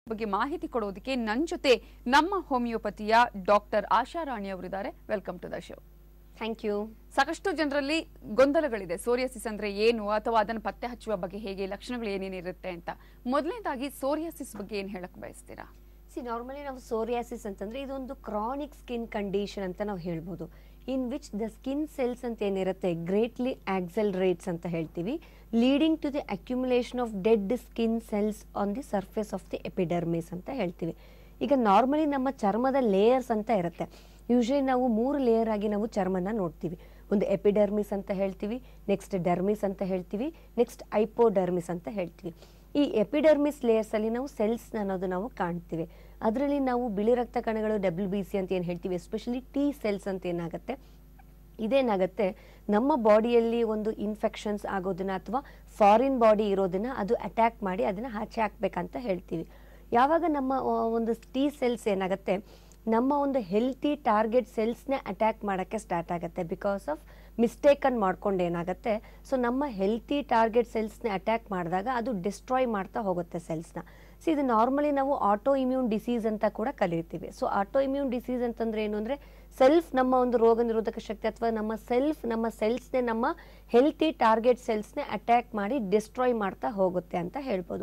ಬಗ್ಗೆ ಮಾಹಿತಿ ಕೊಡೋದಕ್ಕೆ ನನ್ನ ಜೊತೆ ನಮ್ಮ ಹೋಮಿಯೋಪತಿಯ ಡಾಕ್ಟರ್ ಆಶಾ ರಾಣಿ ಅವರಿದ್ದಾರೆ welcome to the show thank you ಸಾಕಷ್ಟು ಜನರಲ್ಲಿ ಗೊಂದಲಗಳಿದೆ ಸೋರಿಯಾಸಿಸ್ ಅಂದ್ರೆ ಏನು ಅಥವಾ ಅದನ್ನು ಪತ್ತೆ ಹಚ್ಚುವ ಬಗ್ಗೆ ಹೇಗೆ ಲಕ್ಷಣಗಳು ಏನೇನಿರುತ್ತೆ ಅಂತ ಮೊದಲನೇದಾಗಿ ಸೋರಿಯಾಸಿಸ್ ಬಗ್ಗೆ ಏನ್ ಹೇಳಕ್ ಬಯಸ್ತೀರಾ ಸಿ ನಾರ್ಮಲಿ ನಾವು ಸೋರಿಯಾಸಿಸ್ ಅಂತಂದ್ರೆ ಇದೊಂದು ಕ್ರಾನಿಕ್ ಸ್ಕಿನ್ ಕಂಡೀಷನ್ ಅಂತ ನಾವು ಹೇಳ್ಬೋದು in which the skin cells ಅಂತ ಏನಿರುತ್ತೆ ಗ್ರೇಟ್ಲಿ ಆಕ್ಸಲ್ರೇಟ್ಸ್ ಅಂತ ಹೇಳ್ತೀವಿ leading to the accumulation of dead skin cells on the surface of the epidermis ಅಂತ ಹೇಳ್ತೀವಿ ಈಗ ನಾರ್ಮಲಿ ನಮ್ಮ ಚರ್ಮದ ಲೇಯರ್ಸ್ ಅಂತ ಇರುತ್ತೆ ಯೂಶಲಿ ನಾವು ಮೂರು ಲೇಯರ್ ಆಗಿ ನಾವು ಚರ್ಮನ ನೋಡ್ತೀವಿ ಒಂದು ಎಪಿಡರ್ಮಿಸ್ ಅಂತ ಹೇಳ್ತೀವಿ ನೆಕ್ಸ್ಟ್ ಡರ್ಮಿಸ್ ಅಂತ ಹೇಳ್ತೀವಿ ನೆಕ್ಸ್ಟ್ ಐಪೋಡರ್ಮಿಸ್ ಅಂತ ಹೇಳ್ತೀವಿ ಈ ಎಪಿಡರ್ಮಿಸ್ ಲೇಯರ್ಸ್ ಅಲ್ಲಿ ನಾವು ಸೆಲ್ಸ್ ಅನ್ನೋದು ನಾವು ಕಾಣ್ತೀವಿ ಅದರಲ್ಲಿ ನಾವು ಬಿಳಿ ರಕ್ತ ಕಣಗಳು ಡಬ್ಲ್ಯೂ ಬಿ ಸಿ ಅಂತ ಏನು ಹೇಳ್ತೀವಿ ಎಸ್ಪೆಷಲಿ ಟಿ ಸೆಲ್ಸ್ ಅಂತ ಏನಾಗುತ್ತೆ ಇದೇನಾಗುತ್ತೆ ನಮ್ಮ ಬಾಡಿಯಲ್ಲಿ ಒಂದು ಇನ್ಫೆಕ್ಷನ್ಸ್ ಆಗೋದನ್ನ ಅಥವಾ ಫಾರಿನ್ ಬಾಡಿ ಇರೋದನ್ನ ಅದು ಅಟ್ಯಾಕ್ ಮಾಡಿ ಅದನ್ನ ಆಚೆ ಹಾಕ್ಬೇಕಂತ ಹೇಳ್ತೀವಿ ಯಾವಾಗ ನಮ್ಮ ಆ, ಒಂದು ಟಿ ಸೆಲ್ಸ್ ಏನಾಗುತ್ತೆ ನಮ್ಮ ಒಂದು ಹೆಲ್ತಿ ಟಾರ್ಗೆಟ್ ಸೆಲ್ಸ್ನ ಅಟ್ಯಾಕ್ ಮಾಡೋಕ್ಕೆ ಸ್ಟಾರ್ಟ್ ಆಗುತ್ತೆ ಬಿಕಾಸ್ ಆಫ್ ಮಿಸ್ಟೇಕನ್ ಮಾಡ್ಕೊಂಡು ಏನಾಗುತ್ತೆ ಸೊ ನಮ್ಮ ಹೆಲ್ತಿ ಟಾರ್ಗೆಟ್ ಸೆಲ್ಸ್ನ ಅಟ್ಯಾಕ್ ಮಾಡಿದಾಗ ಅದು ಡಿಸ್ಟ್ರಾಯ್ ಮಾಡ್ತಾ ಹೋಗುತ್ತೆ ಸೆಲ್ಸ್ನ ಸೊ ಇದು ನಾರ್ಮಲಿ ನಾವು ಆಟೋ ಇಮ್ಯೂನ್ ಡಿಸೀಸ್ ಅಂತ ಕೂಡ ಕರೀತೀವಿ ಸೊ ಆಟೋ ಇಮ್ಯೂನ್ ಡಿಸೀಸ್ ಅಂತಂದ್ರೆ ಏನು ಅಂದರೆ ಸೆಲ್ಫ್ ನಮ್ಮ ಒಂದು ರೋಗ ನಿರೋಧಕ ಶಕ್ತಿ ಅಥವಾ ನಮ್ಮ ಸೆಲ್ಫ್ ನಮ್ಮ ಸೆಲ್ಸ್ನೇ ನಮ್ಮ ಹೆಲ್ತಿ ಟಾರ್ಗೆಟ್ ಸೆಲ್ಸ್ನೇ ಅಟ್ಯಾಕ್ ಮಾಡಿ ಡಿಸ್ಟ್ರಾಯ್ ಮಾಡ್ತಾ ಹೋಗುತ್ತೆ ಅಂತ ಹೇಳ್ಬೋದು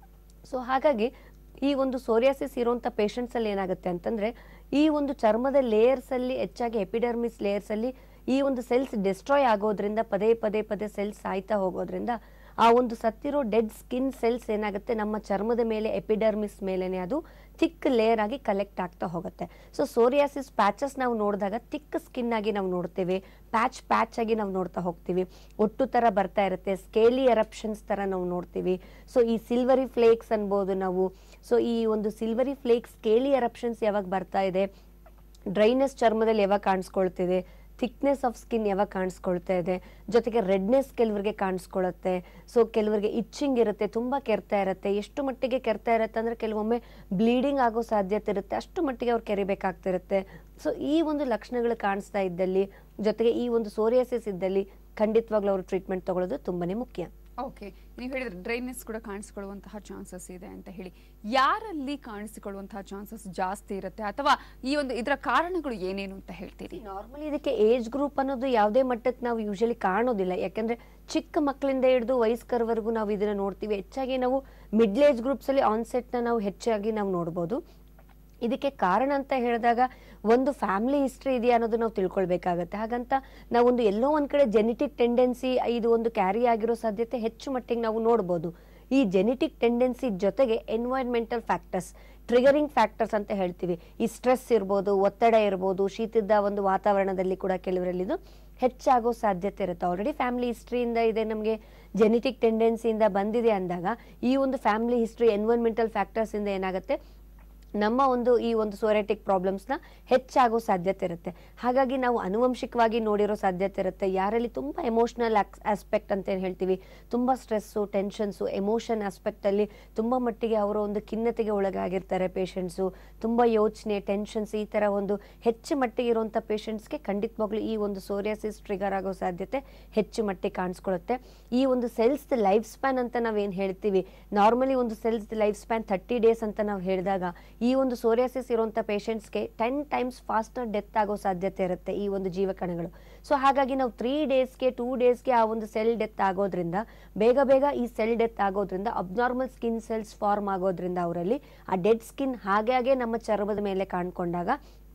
ಸೊ ಹಾಗಾಗಿ ಈ ಒಂದು ಸೋರಿಯಾಸಿಸ್ ಇರುವಂಥ ಪೇಷಂಟ್ಸಲ್ಲಿ ಏನಾಗುತ್ತೆ ಅಂತಂದರೆ ಈ ಒಂದು ಚರ್ಮದ ಲೇಯರ್ಸಲ್ಲಿ ಹೆಚ್ಚಾಗಿ ಎಪಿಡರ್ಮಿಸ್ ಲೇಯರ್ಸಲ್ಲಿ ಈ ಒಂದು ಸೆಲ್ಸ್ ಡಿಸ್ಟ್ರಾಯ್ ಆಗೋದ್ರಿಂದ ಪದೇ ಪದೇ ಪದೇ ಸೆಲ್ಸ್ ಸಾಯ್ತಾ ಹೋಗೋದ್ರಿಂದ ಆ ಒಂದು ಸತ್ತಿರೋ ಡೆಡ್ ಸ್ಕಿನ್ ಸೆಲ್ಸ್ ಏನಾಗುತ್ತೆ ನಮ್ಮ ಚರ್ಮದ ಮೇಲೆ ಎಪಿಡರ್ಮಿಸ್ ಮೇಲೆನೆ ಅದು ಥಿಕ್ ಲೇಯರ್ ಆಗಿ ಕಲೆಕ್ಟ್ ಆಗ್ತಾ ಹೋಗುತ್ತೆ ಸೊ ಸೋರಿಯಾಸಿಸ್ ಪ್ಯಾಚಸ್ ನಾವು ನೋಡಿದಾಗ ಥಿಕ್ ಸ್ಕಿನ್ ಆಗಿ ನಾವು ನೋಡ್ತೇವೆ ಪ್ಯಾಚ್ ಪ್ಯಾಚ್ ಆಗಿ ನಾವು ನೋಡ್ತಾ ಹೋಗ್ತೀವಿ ಒಟ್ಟು ತರ ಬರ್ತಾ ಇರುತ್ತೆ ಸ್ಕೇಲಿ ಎರಪ್ಷನ್ಸ್ ತರ ನಾವು ನೋಡ್ತೀವಿ ಸೊ ಈ ಸಿಲ್ವರಿ ಫ್ಲೇಕ್ಸ್ ಅನ್ಬೋದು ನಾವು ಸೊ ಈ ಒಂದು ಸಿಲ್ವರಿ ಫ್ಲೇಕ್ಸ್ ಸ್ಕೇಲಿ ಎರಪ್ಷನ್ಸ್ ಯಾವಾಗ ಬರ್ತಾ ಇದೆ ಡ್ರೈನೆಸ್ ಚರ್ಮದಲ್ಲಿ ಯಾವಾಗ ಕಾಣಿಸ್ಕೊಳ್ತಿದೆ ಥಿಕ್ನೆಸ್ ಆಫ್ ಸ್ಕಿನ್ ಯಾವಾಗ ಕಾಣಿಸ್ಕೊಳ್ತಾ ಇದೆ ಜೊತೆಗೆ ರೆಡ್ನೆಸ್ ಕೆಲವರಿಗೆ ಕಾಣಿಸ್ಕೊಳ್ಳುತ್ತೆ ಸೊ ಕೆಲವರಿಗೆ ಇಚ್ಚಿಂಗ್ ಇರುತ್ತೆ ತುಂಬ ಕೆರ್ತಾ ಇರುತ್ತೆ ಎಷ್ಟು ಮಟ್ಟಿಗೆ ಕೆರ್ತಾ ಇರುತ್ತೆ ಅಂದರೆ ಕೆಲವೊಮ್ಮೆ ಬ್ಲೀಡಿಂಗ್ ಆಗೋ ಸಾಧ್ಯತೆ ಇರುತ್ತೆ ಅಷ್ಟು ಮಟ್ಟಿಗೆ ಅವ್ರು ಕೆರಿಬೇಕಾಗ್ತಿರುತ್ತೆ ಸೊ ಈ ಒಂದು ಲಕ್ಷಣಗಳು ಕಾಣಿಸ್ತಾ ಇದ್ದಲ್ಲಿ ಜೊತೆಗೆ ಈ ಒಂದು ಸೋರಿಯಾಸಿಸ್ ಇದ್ದಲ್ಲಿ ಖಂಡಿತವಾಗ್ಲೂ ಅವರು ಟ್ರೀಟ್ಮೆಂಟ್ ತಗೊಳ್ಳೋದು ತುಂಬಾನೇ ಮುಖ್ಯ ಓಕೆ ನೀವು ಹೇಳಿದ್ರೆ ಡ್ರೈನೆಸ್ ಕೂಡ ಕಾಣಿಸಿಕೊಳ್ಳುವಂತಹ ಚಾನ್ಸಸ್ ಇದೆ ಅಂತ ಹೇಳಿ ಯಾರಲ್ಲಿ ಕಾಣಿಸಿಕೊಳ್ಳುವಂತಹ ಚಾನ್ಸಸ್ ಜಾಸ್ತಿ ಇರುತ್ತೆ ಅಥವಾ ಈ ಒಂದು ಇದರ ಕಾರಣಗಳು ಏನೇನು ಅಂತ ಹೇಳ್ತೀರಿ ನಾರ್ಮಲಿ ಇದಕ್ಕೆ ಏಜ್ ಗ್ರೂಪ್ ಅನ್ನೋದು ಯಾವುದೇ ಮಟ್ಟಕ್ಕೆ ನಾವು ಯೂಶಲಿ ಕಾಣೋದಿಲ್ಲ ಯಾಕಂದ್ರೆ ಚಿಕ್ಕ ಮಕ್ಕಳಿಂದ ಹಿಡಿದು ವಯಸ್ಕರವರೆಗೂ ನಾವು ಇದನ್ನ ನೋಡ್ತೀವಿ ಹೆಚ್ಚಾಗಿ ನಾವು ಮಿಡ್ಲ್ ಏಜ್ ಗ್ರೂಪ್ಸ್ ಅಲ್ಲಿ ಆನ್ಸೆಟ್ ನ ನಾವು ಹೆಚ್ಚಾಗಿ ನಾವು ನೋಡ್ಬೋದು ಇದಕ್ಕೆ ಕಾರಣ ಅಂತ ಹೇಳಿದಾಗ ಒಂದು ಫ್ಯಾಮಿಲಿ ಹಿಸ್ಟ್ರಿ ಇದೆಯಾ ಅನ್ನೋದು ನಾವು ತಿಳ್ಕೊಳ್ಬೇಕಾಗತ್ತೆ ಹಾಗಂತ ನಾವೊಂದು ಎಲ್ಲೋ ಒಂದ್ ಕಡೆ ಜೆನೆಟಿಕ್ ಟೆಂಡೆನ್ಸಿ ಇದು ಒಂದು ಕ್ಯಾರಿ ಆಗಿರೋ ಸಾಧ್ಯತೆ ಹೆಚ್ಚು ಮಟ್ಟಿಗೆ ನಾವು ನೋಡ್ಬೋದು ಈ ಜೆನೆಟಿಕ್ ಟೆಂಡೆನ್ಸಿ ಜೊತೆಗೆ ಎನ್ವೈರ್ಮೆಂಟಲ್ ಫ್ಯಾಕ್ಟರ್ಸ್ ಟ್ರಿಗರಿಂಗ್ ಫ್ಯಾಕ್ಟರ್ಸ್ ಅಂತ ಹೇಳ್ತೀವಿ ಈ ಸ್ಟ್ರೆಸ್ ಇರ್ಬೋದು ಒತ್ತಡ ಇರ್ಬೋದು ಶೀತದ ಒಂದು ವಾತಾವರಣದಲ್ಲಿ ಕೂಡ ಕೆಲವರಲ್ಲಿ ಇದು ಹೆಚ್ಚಾಗೋ ಸಾಧ್ಯತೆ ಇರುತ್ತೆ ಆಲ್ರೆಡಿ ಫ್ಯಾಮಿಲಿ ಹಿಸ್ಟ್ರಿಯಿಂದ ಇದೆ ನಮಗೆ ಜೆನೆಟಿಕ್ ಟೆಂಡೆನ್ಸಿಯಿಂದ ಬಂದಿದೆ ಅಂದಾಗ ಈ ಒಂದು ಫ್ಯಾಮಿಲಿ ಹಿಸ್ಟ್ರಿ ಎನ್ವೈರ್ಮೆಂಟಲ್ ಫ್ಯಾಕ್ಟರ್ಸ್ ಇಂದ ಏನಾಗುತ್ತೆ ನಮ್ಮ ಒಂದು ಈ ಒಂದು ಸೋರೆಟಿಕ್ ಪ್ರಾಬ್ಲಮ್ಸ್ನ ಹೆಚ್ಚಾಗೋ ಸಾಧ್ಯತೆ ಇರುತ್ತೆ ಹಾಗಾಗಿ ನಾವು ಅನುವಂಶಿಕವಾಗಿ ನೋಡಿರೋ ಸಾಧ್ಯತೆ ಇರುತ್ತೆ ಯಾರಲ್ಲಿ ತುಂಬ ಎಮೋಷನಲ್ ಆಸ್ಪೆಕ್ಟ್ ಅಂತ ಏನು ಹೇಳ್ತೀವಿ ತುಂಬ ಸ್ಟ್ರೆಸ್ಸು ಟೆನ್ಷನ್ಸು ಎಮೋಷನ್ ಆಸ್ಪೆಕ್ಟಲ್ಲಿ ತುಂಬ ಮಟ್ಟಿಗೆ ಅವರ ಒಂದು ಖಿನ್ನತೆಗೆ ಒಳಗಾಗಿರ್ತಾರೆ ಪೇಷಂಟ್ಸು ತುಂಬ ಯೋಚನೆ ಟೆನ್ಷನ್ಸ್ ಈ ಥರ ಒಂದು ಹೆಚ್ಚು ಮಟ್ಟಿಗೆ ಇರುವಂಥ ಪೇಷಂಟ್ಸ್ಗೆ ಖಂಡಿತವಾಗ್ಲೂ ಈ ಒಂದು ಸೋರಿಯಾಸಿಸ್ ಟ್ರಿಗರ್ ಆಗೋ ಸಾಧ್ಯತೆ ಹೆಚ್ಚು ಮಟ್ಟಿಗೆ ಕಾಣಿಸ್ಕೊಳ್ಳುತ್ತೆ ಈ ಒಂದು ಸೆಲ್ಸ್ ಲೈಫ್ ಸ್ಪ್ಯಾನ್ ಅಂತ ನಾವೇನು ಹೇಳ್ತೀವಿ ನಾರ್ಮಲಿ ಒಂದು cells life span thirty days ಅಂತ ನಾವು ಹೇಳಿದಾಗ ಈ ಒಂದು ಸೋರಿಯಾಸಿಸ್ ಇರುವಂಥ ಪೇಷಂಟ್ಸ್ಗೆ ಟೆನ್ ಟೈಮ್ಸ್ ಫಾಸ್ಟರ್ ಡೆತ್ ಆಗೋ ಸಾಧ್ಯತೆ ಇರುತ್ತೆ ಈ ಒಂದು ಜೀವಕಣಗಳು ಸೊ ಹಾಗಾಗಿ ನಾವು ತ್ರೀ ಡೇಸ್ಗೆ ಟೂ ಡೇಸ್ಗೆ ಆ ಒಂದು ಸೆಲ್ ಡೆತ್ ಆಗೋದ್ರಿಂದ ಬೇಗ ಬೇಗ ಈ ಸೆಲ್ ಡೆತ್ ಆಗೋದ್ರಿಂದ ಅಬ್ನಾರ್ಮಲ್ ಸ್ಕಿನ್ ಸೆಲ್ಸ್ ಫಾರ್ಮ್ ಆಗೋದ್ರಿಂದ ಅವರಲ್ಲಿ ಆ ಡೆಡ್ ಸ್ಕಿನ್ ಹಾಗೆ ಹಾಗೆ ನಮ್ಮ ಚರ್ಮದ ಮೇಲೆ ಕಾಣ್ಕೊಂಡಾಗ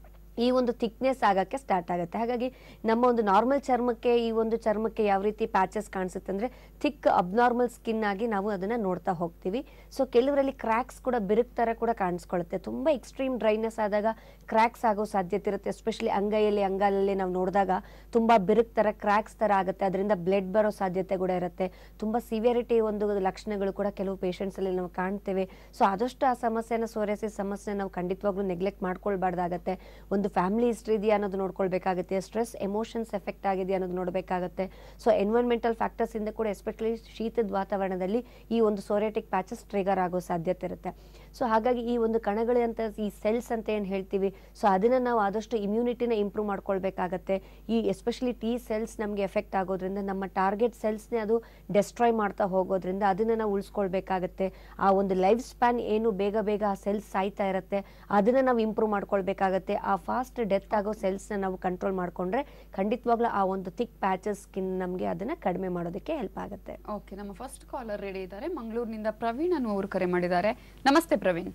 ಈ ಒಂದು ಥಿಕ್ನೆಸ್ ಆಗಕ್ಕೆ ಸ್ಟಾರ್ಟ್ ಆಗುತ್ತೆ ಹಾಗಾಗಿ ನಮ್ಮ ಒಂದು ನಾರ್ಮಲ್ ಚರ್ಮಕ್ಕೆ ಈ ಒಂದು ಚರ್ಮಕ್ಕೆ ಯಾವ ರೀತಿ ಪ್ಯಾಚಸ್ ಕಾಣಿಸುತ್ತೆ ಅಂದ್ರೆ ಥಿಕ್ ಅಬ್ನಾರ್ಮಲ್ ಸ್ಕಿನ್ ಆಗಿ ನಾವು ಅದನ್ನ ನೋಡ್ತಾ ಹೋಗ್ತೀವಿ ಸೊ ಕೆಲವರಲ್ಲಿ ಕ್ರ್ಯಾಕ್ಸ್ ಕೂಡ ಬಿರುಕ್ ತರ ಕೂಡ ಕಾಣಿಸ್ಕೊಳ್ಳುತ್ತೆ ತುಂಬಾ ಎಕ್ಸ್ಟ್ರೀಮ್ ಡ್ರೈನೆಸ್ ಆದಾಗ ಕ್ರ್ಯಾಕ್ಸ್ ಆಗೋ ಸಾಧ್ಯತೆ ಇರುತ್ತೆ ಎಸ್ಪೆಷಲಿ ಅಂಗೈಯಲ್ಲಿ ಅಂಗಾಲಲ್ಲಿ ನಾವು ನೋಡಿದಾಗ ತುಂಬಾ ಬಿರುಕ್ ತರ ಕ್ರ್ಯಾಕ್ಸ್ ತರ ಆಗುತ್ತೆ ಅದರಿಂದ ಬ್ಲಡ್ ಬರೋ ಸಾಧ್ಯತೆ ಕೂಡ ಇರುತ್ತೆ ತುಂಬಾ ಸಿವಿಯರಿಟಿ ಒಂದು ಲಕ್ಷಣಗಳು ಕೂಡ ಕೆಲವು ಪೇಷಂಟ್ಸ್ ಅಲ್ಲಿ ನಾವು ಕಾಣ್ತೇವೆ ಸೊ ಆದಷ್ಟು ಆ ಸಮಸ್ಯೆನ ಸೋರಿಯಾಸಿಸ್ ಸಮಸ್ಯೆ ನಾವು ಖಂಡಿತವಾಗ್ಲೂ ನೆಗ್ಲೆಕ್ಟ್ ಮಾಡ್ಕೊಳ್ಬಾರ್ದಾಗತ್ತೆ ಒಂದು ಫ್ಯಾಮಿಲಿ ಹಿಸ್ಟ್ರಿ ಇದೆಯಾ ಅನ್ನೋದು ನೋಡ್ಕೊಳ್ಬೇಕಾಗುತ್ತೆ ಸ್ಟ್ರೆಸ್ ಎಮೋಷನ್ಸ್ ಎಫೆಕ್ಟ್ ಆಗಿದೆಯಾ ಅನ್ನೋದು ನೋಡಬೇಕಾಗುತ್ತೆ ಸೊ ಎನ್ವೈರ್ಮೆಂಟಲ್ ಫ್ಯಾಕ್ಟರ್ಸ್ ಇಂದ ಕೂಡ ಎಸ್ಪೆಷಲಿ ಶೀತದ ವಾತಾವರಣದಲ್ಲಿ ಈ ಒಂದು ಸೋರಿಯಾಟಿಕ್ ಪ್ಯಾಚಸ್ ಟ್ರಿಗರ್ ಆಗೋ ಸಾಧ್ಯತೆ ಇರುತ್ತೆ ಸೊ ಹಾಗಾಗಿ ಈ ಒಂದು ಕಣಗಳು ಅಂತ ಈ ಸೆಲ್ಸ್ ಅಂತ ಏನು ಹೇಳ್ತೀವಿ ಸೊ ಅದನ್ನ ನಾವು ಆದಷ್ಟು ಇಮ್ಯುನಿಟಿನ ಇಂಪ್ರೂವ್ ಮಾಡ್ಕೊಳ್ಬೇಕಾಗತ್ತೆ ಈ ಎಸ್ಪೆಷಲಿ ಟಿ ಸೆಲ್ಸ್ ನಮಗೆ ಎಫೆಕ್ಟ್ ಆಗೋದ್ರಿಂದ ನಮ್ಮ ಟಾರ್ಗೆಟ್ ಸೆಲ್ಸ್ನೇ ಅದು ಡೆಸ್ಟ್ರಾಯ್ ಮಾಡ್ತಾ ಹೋಗೋದ್ರಿಂದ ಅದನ್ನ ನಾವು ಉಳಿಸ್ಕೊಳ್ಬೇಕಾಗತ್ತೆ ಆ ಒಂದು ಲೈಫ್ ಸ್ಪ್ಯಾನ್ ಏನು ಬೇಗ ಬೇಗ ಆ ಸೆಲ್ಸ್ ಸಾಯ್ತಾ ಇರುತ್ತೆ ಅದನ್ನ ನಾವು ಇಂಪ್ರೂವ್ ಮಾಡ್ಕೊಳ್ಬೇಕಾಗತ್ತೆ ಆ ಫಾಸ್ಟ್ ಡೆತ್ ಆಗೋ ಸೆಲ್ಸ್ನ ನಾವು ಕಂಟ್ರೋಲ್ ಮಾಡ್ಕೊಂಡ್ರೆ ಖಂಡಿತವಾಗ್ಲೂ ಆ ಒಂದು ಥಿಕ್ ಪ್ಯಾಚಸ್ ಸ್ಕಿನ್ ನಮಗೆ ಅದನ್ನ ಕಡಿಮೆ ಮಾಡೋದಕ್ಕೆ ಹೆಲ್ಪ್ ಆಗುತ್ತೆ ಓಕೆ ನಮ್ಮ ಫಸ್ಟ್ ಕಾಲರ್ ರೆಡಿ ಇದ್ದಾರೆ ಮಂಗಳೂರಿನಿಂದ ಪ್ರವೀಣ್ ಅನ್ನುವರು ಕರೆ ಮಾಡಿದ್ದಾರೆ ನಮಸ್ತೆ ಪ್ರವೀಣ್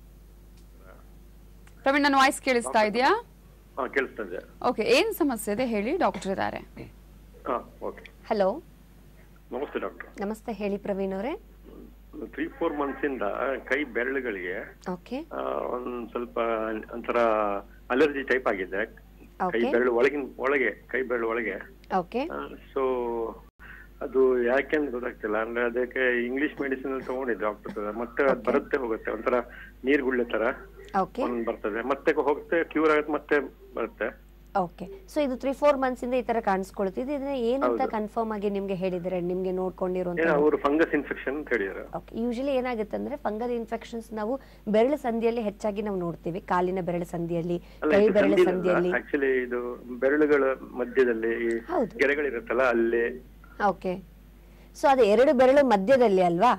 ಪ್ರವೀಣ್ ನನ್ನ ವಾಯ್ಸ್ ಕೇಳಿಸ್ತಾ ಇದೆಯಾ ಹಾ ಕೇಳಿಸ್ತಾ ಇದೆ ಓಕೆ ಏನ್ ಸಮಸ್ಯೆ ಇದೆ ಹೇಳಿ ಡಾಕ್ಟರ್ ಇದ್ದಾರೆ ಹಾ ಓಕೆ ಹಲೋ ನಮಸ್ತೆ ಡಾಕ್ಟರ್ ನಮಸ್ತೆ ಹೇಳಿ ಪ್ರವೀಣ್ ಅವರೇ ತ್ರೀ ಫೋರ್ ಮಂತ್ಸ್ ಇಂದ ಕೈ ಬೆರಳುಗಳಿಗೆ ಓಕೆ ಆ, ಒಂದ್ ಸ್ವಲ್ಪ ಒಂಥರ ಅಲರ್ಜಿ ಟೈಪ್ ಆಗಿದೆ ಕೈ Okay. ಬೆರಳು ಒಳಗಿನ ಒಳಗೆ ಕೈ ಬೆರಳು ಒಳಗೆ ಓಕೆ ಸೊ ಅದು ಯಾಕೆ ಅಂತ ಗೊತ್ತಾಗ್ತಿಲ್ಲ ಅಂದ್ರೆ ಅದಕ್ಕೆ ಇಂಗ್ಲಿಷ್ ಮೆಡಿಸಿನ್ ತಗೊಂಡಿದ್ದೆ ಡಾಕ್ಟರ್ ಮತ್ತೆ ಅದು ಬರುತ್ತೆ ಹೋಗುತ್ತೆ ಒಂಥರ ನೀರ್ಗುಳ್ಳೆ ತರ ಓಕೆ ಒಂದ್ ಬರ್ತದೆ ಮತ್ತೆ ಹೋಗುತ್ತೆ ಕ್ಯೂರ್ ಆಗುತ್ತೆ ಮತ್ತೆ ಬರುತ್ತೆ ಓಕೆ ಸೊ ಇದು ತ್ರೀ ಫೋರ್ ಮಂತ್ಸ್ ಇಂದ ಈ ತರ ಕಾಣಿಸ್ಕೊಳ್ತಿದೆ ಇದನ್ನ ಏನಂತ ಹೌದು. ಕನ್ಫರ್ಮ್ ಆಗಿ ನಿಮ್ಗೆ ಹೇಳಿದ್ರೆ ನಿಮ್ಗೆ ನೋಡ್ಕೊಂಡಿರುವಂತ ಏನೋ ಅವರು ಫಂಗಸ್ ಇನ್ಫೆಕ್ಷನ್ ಅಂತ ಹೇಳಿದ್ರು ಓಕೆ ಯೂಶಲಿ ಏನಾಗುತ್ತೆ ಅಂದ್ರೆ ಫಂಗಲ್ ಇನ್ಫೆಕ್ಷನ್ಸ್ ನಾವು ಬೆರಳು ಸಂಧಿಯಲ್ಲಿ ಹೆಚ್ಚಾಗಿ ನಾವು ನೋಡ್ತೀವಿ ಕಾಲಿನ ಬೆರಳು ಸಂಧಿಯಲ್ಲಿ ಅಲ್ಲ ಕೈ ಇದು ಬೆರಳು ಸಂಧಿಲಲ್ಲ ಸಂಧಿಯಲ್ಲಿ ಆಕ್ಚುಲಿ ಇದು ಬೆರಳುಗಳ ಮಧ್ಯದಲ್ಲಿ ಈ ಹೌದು. ಗೆರೆಗಳಿರುತ್ತಲ್ಲ ಅಲ್ಲಿ ಓಕೆ ಸೊ ಅದು ಎರಡು ಬೆರಳು ಮಧ್ಯದಲ್ಲಿ ಅಲ್ವಾ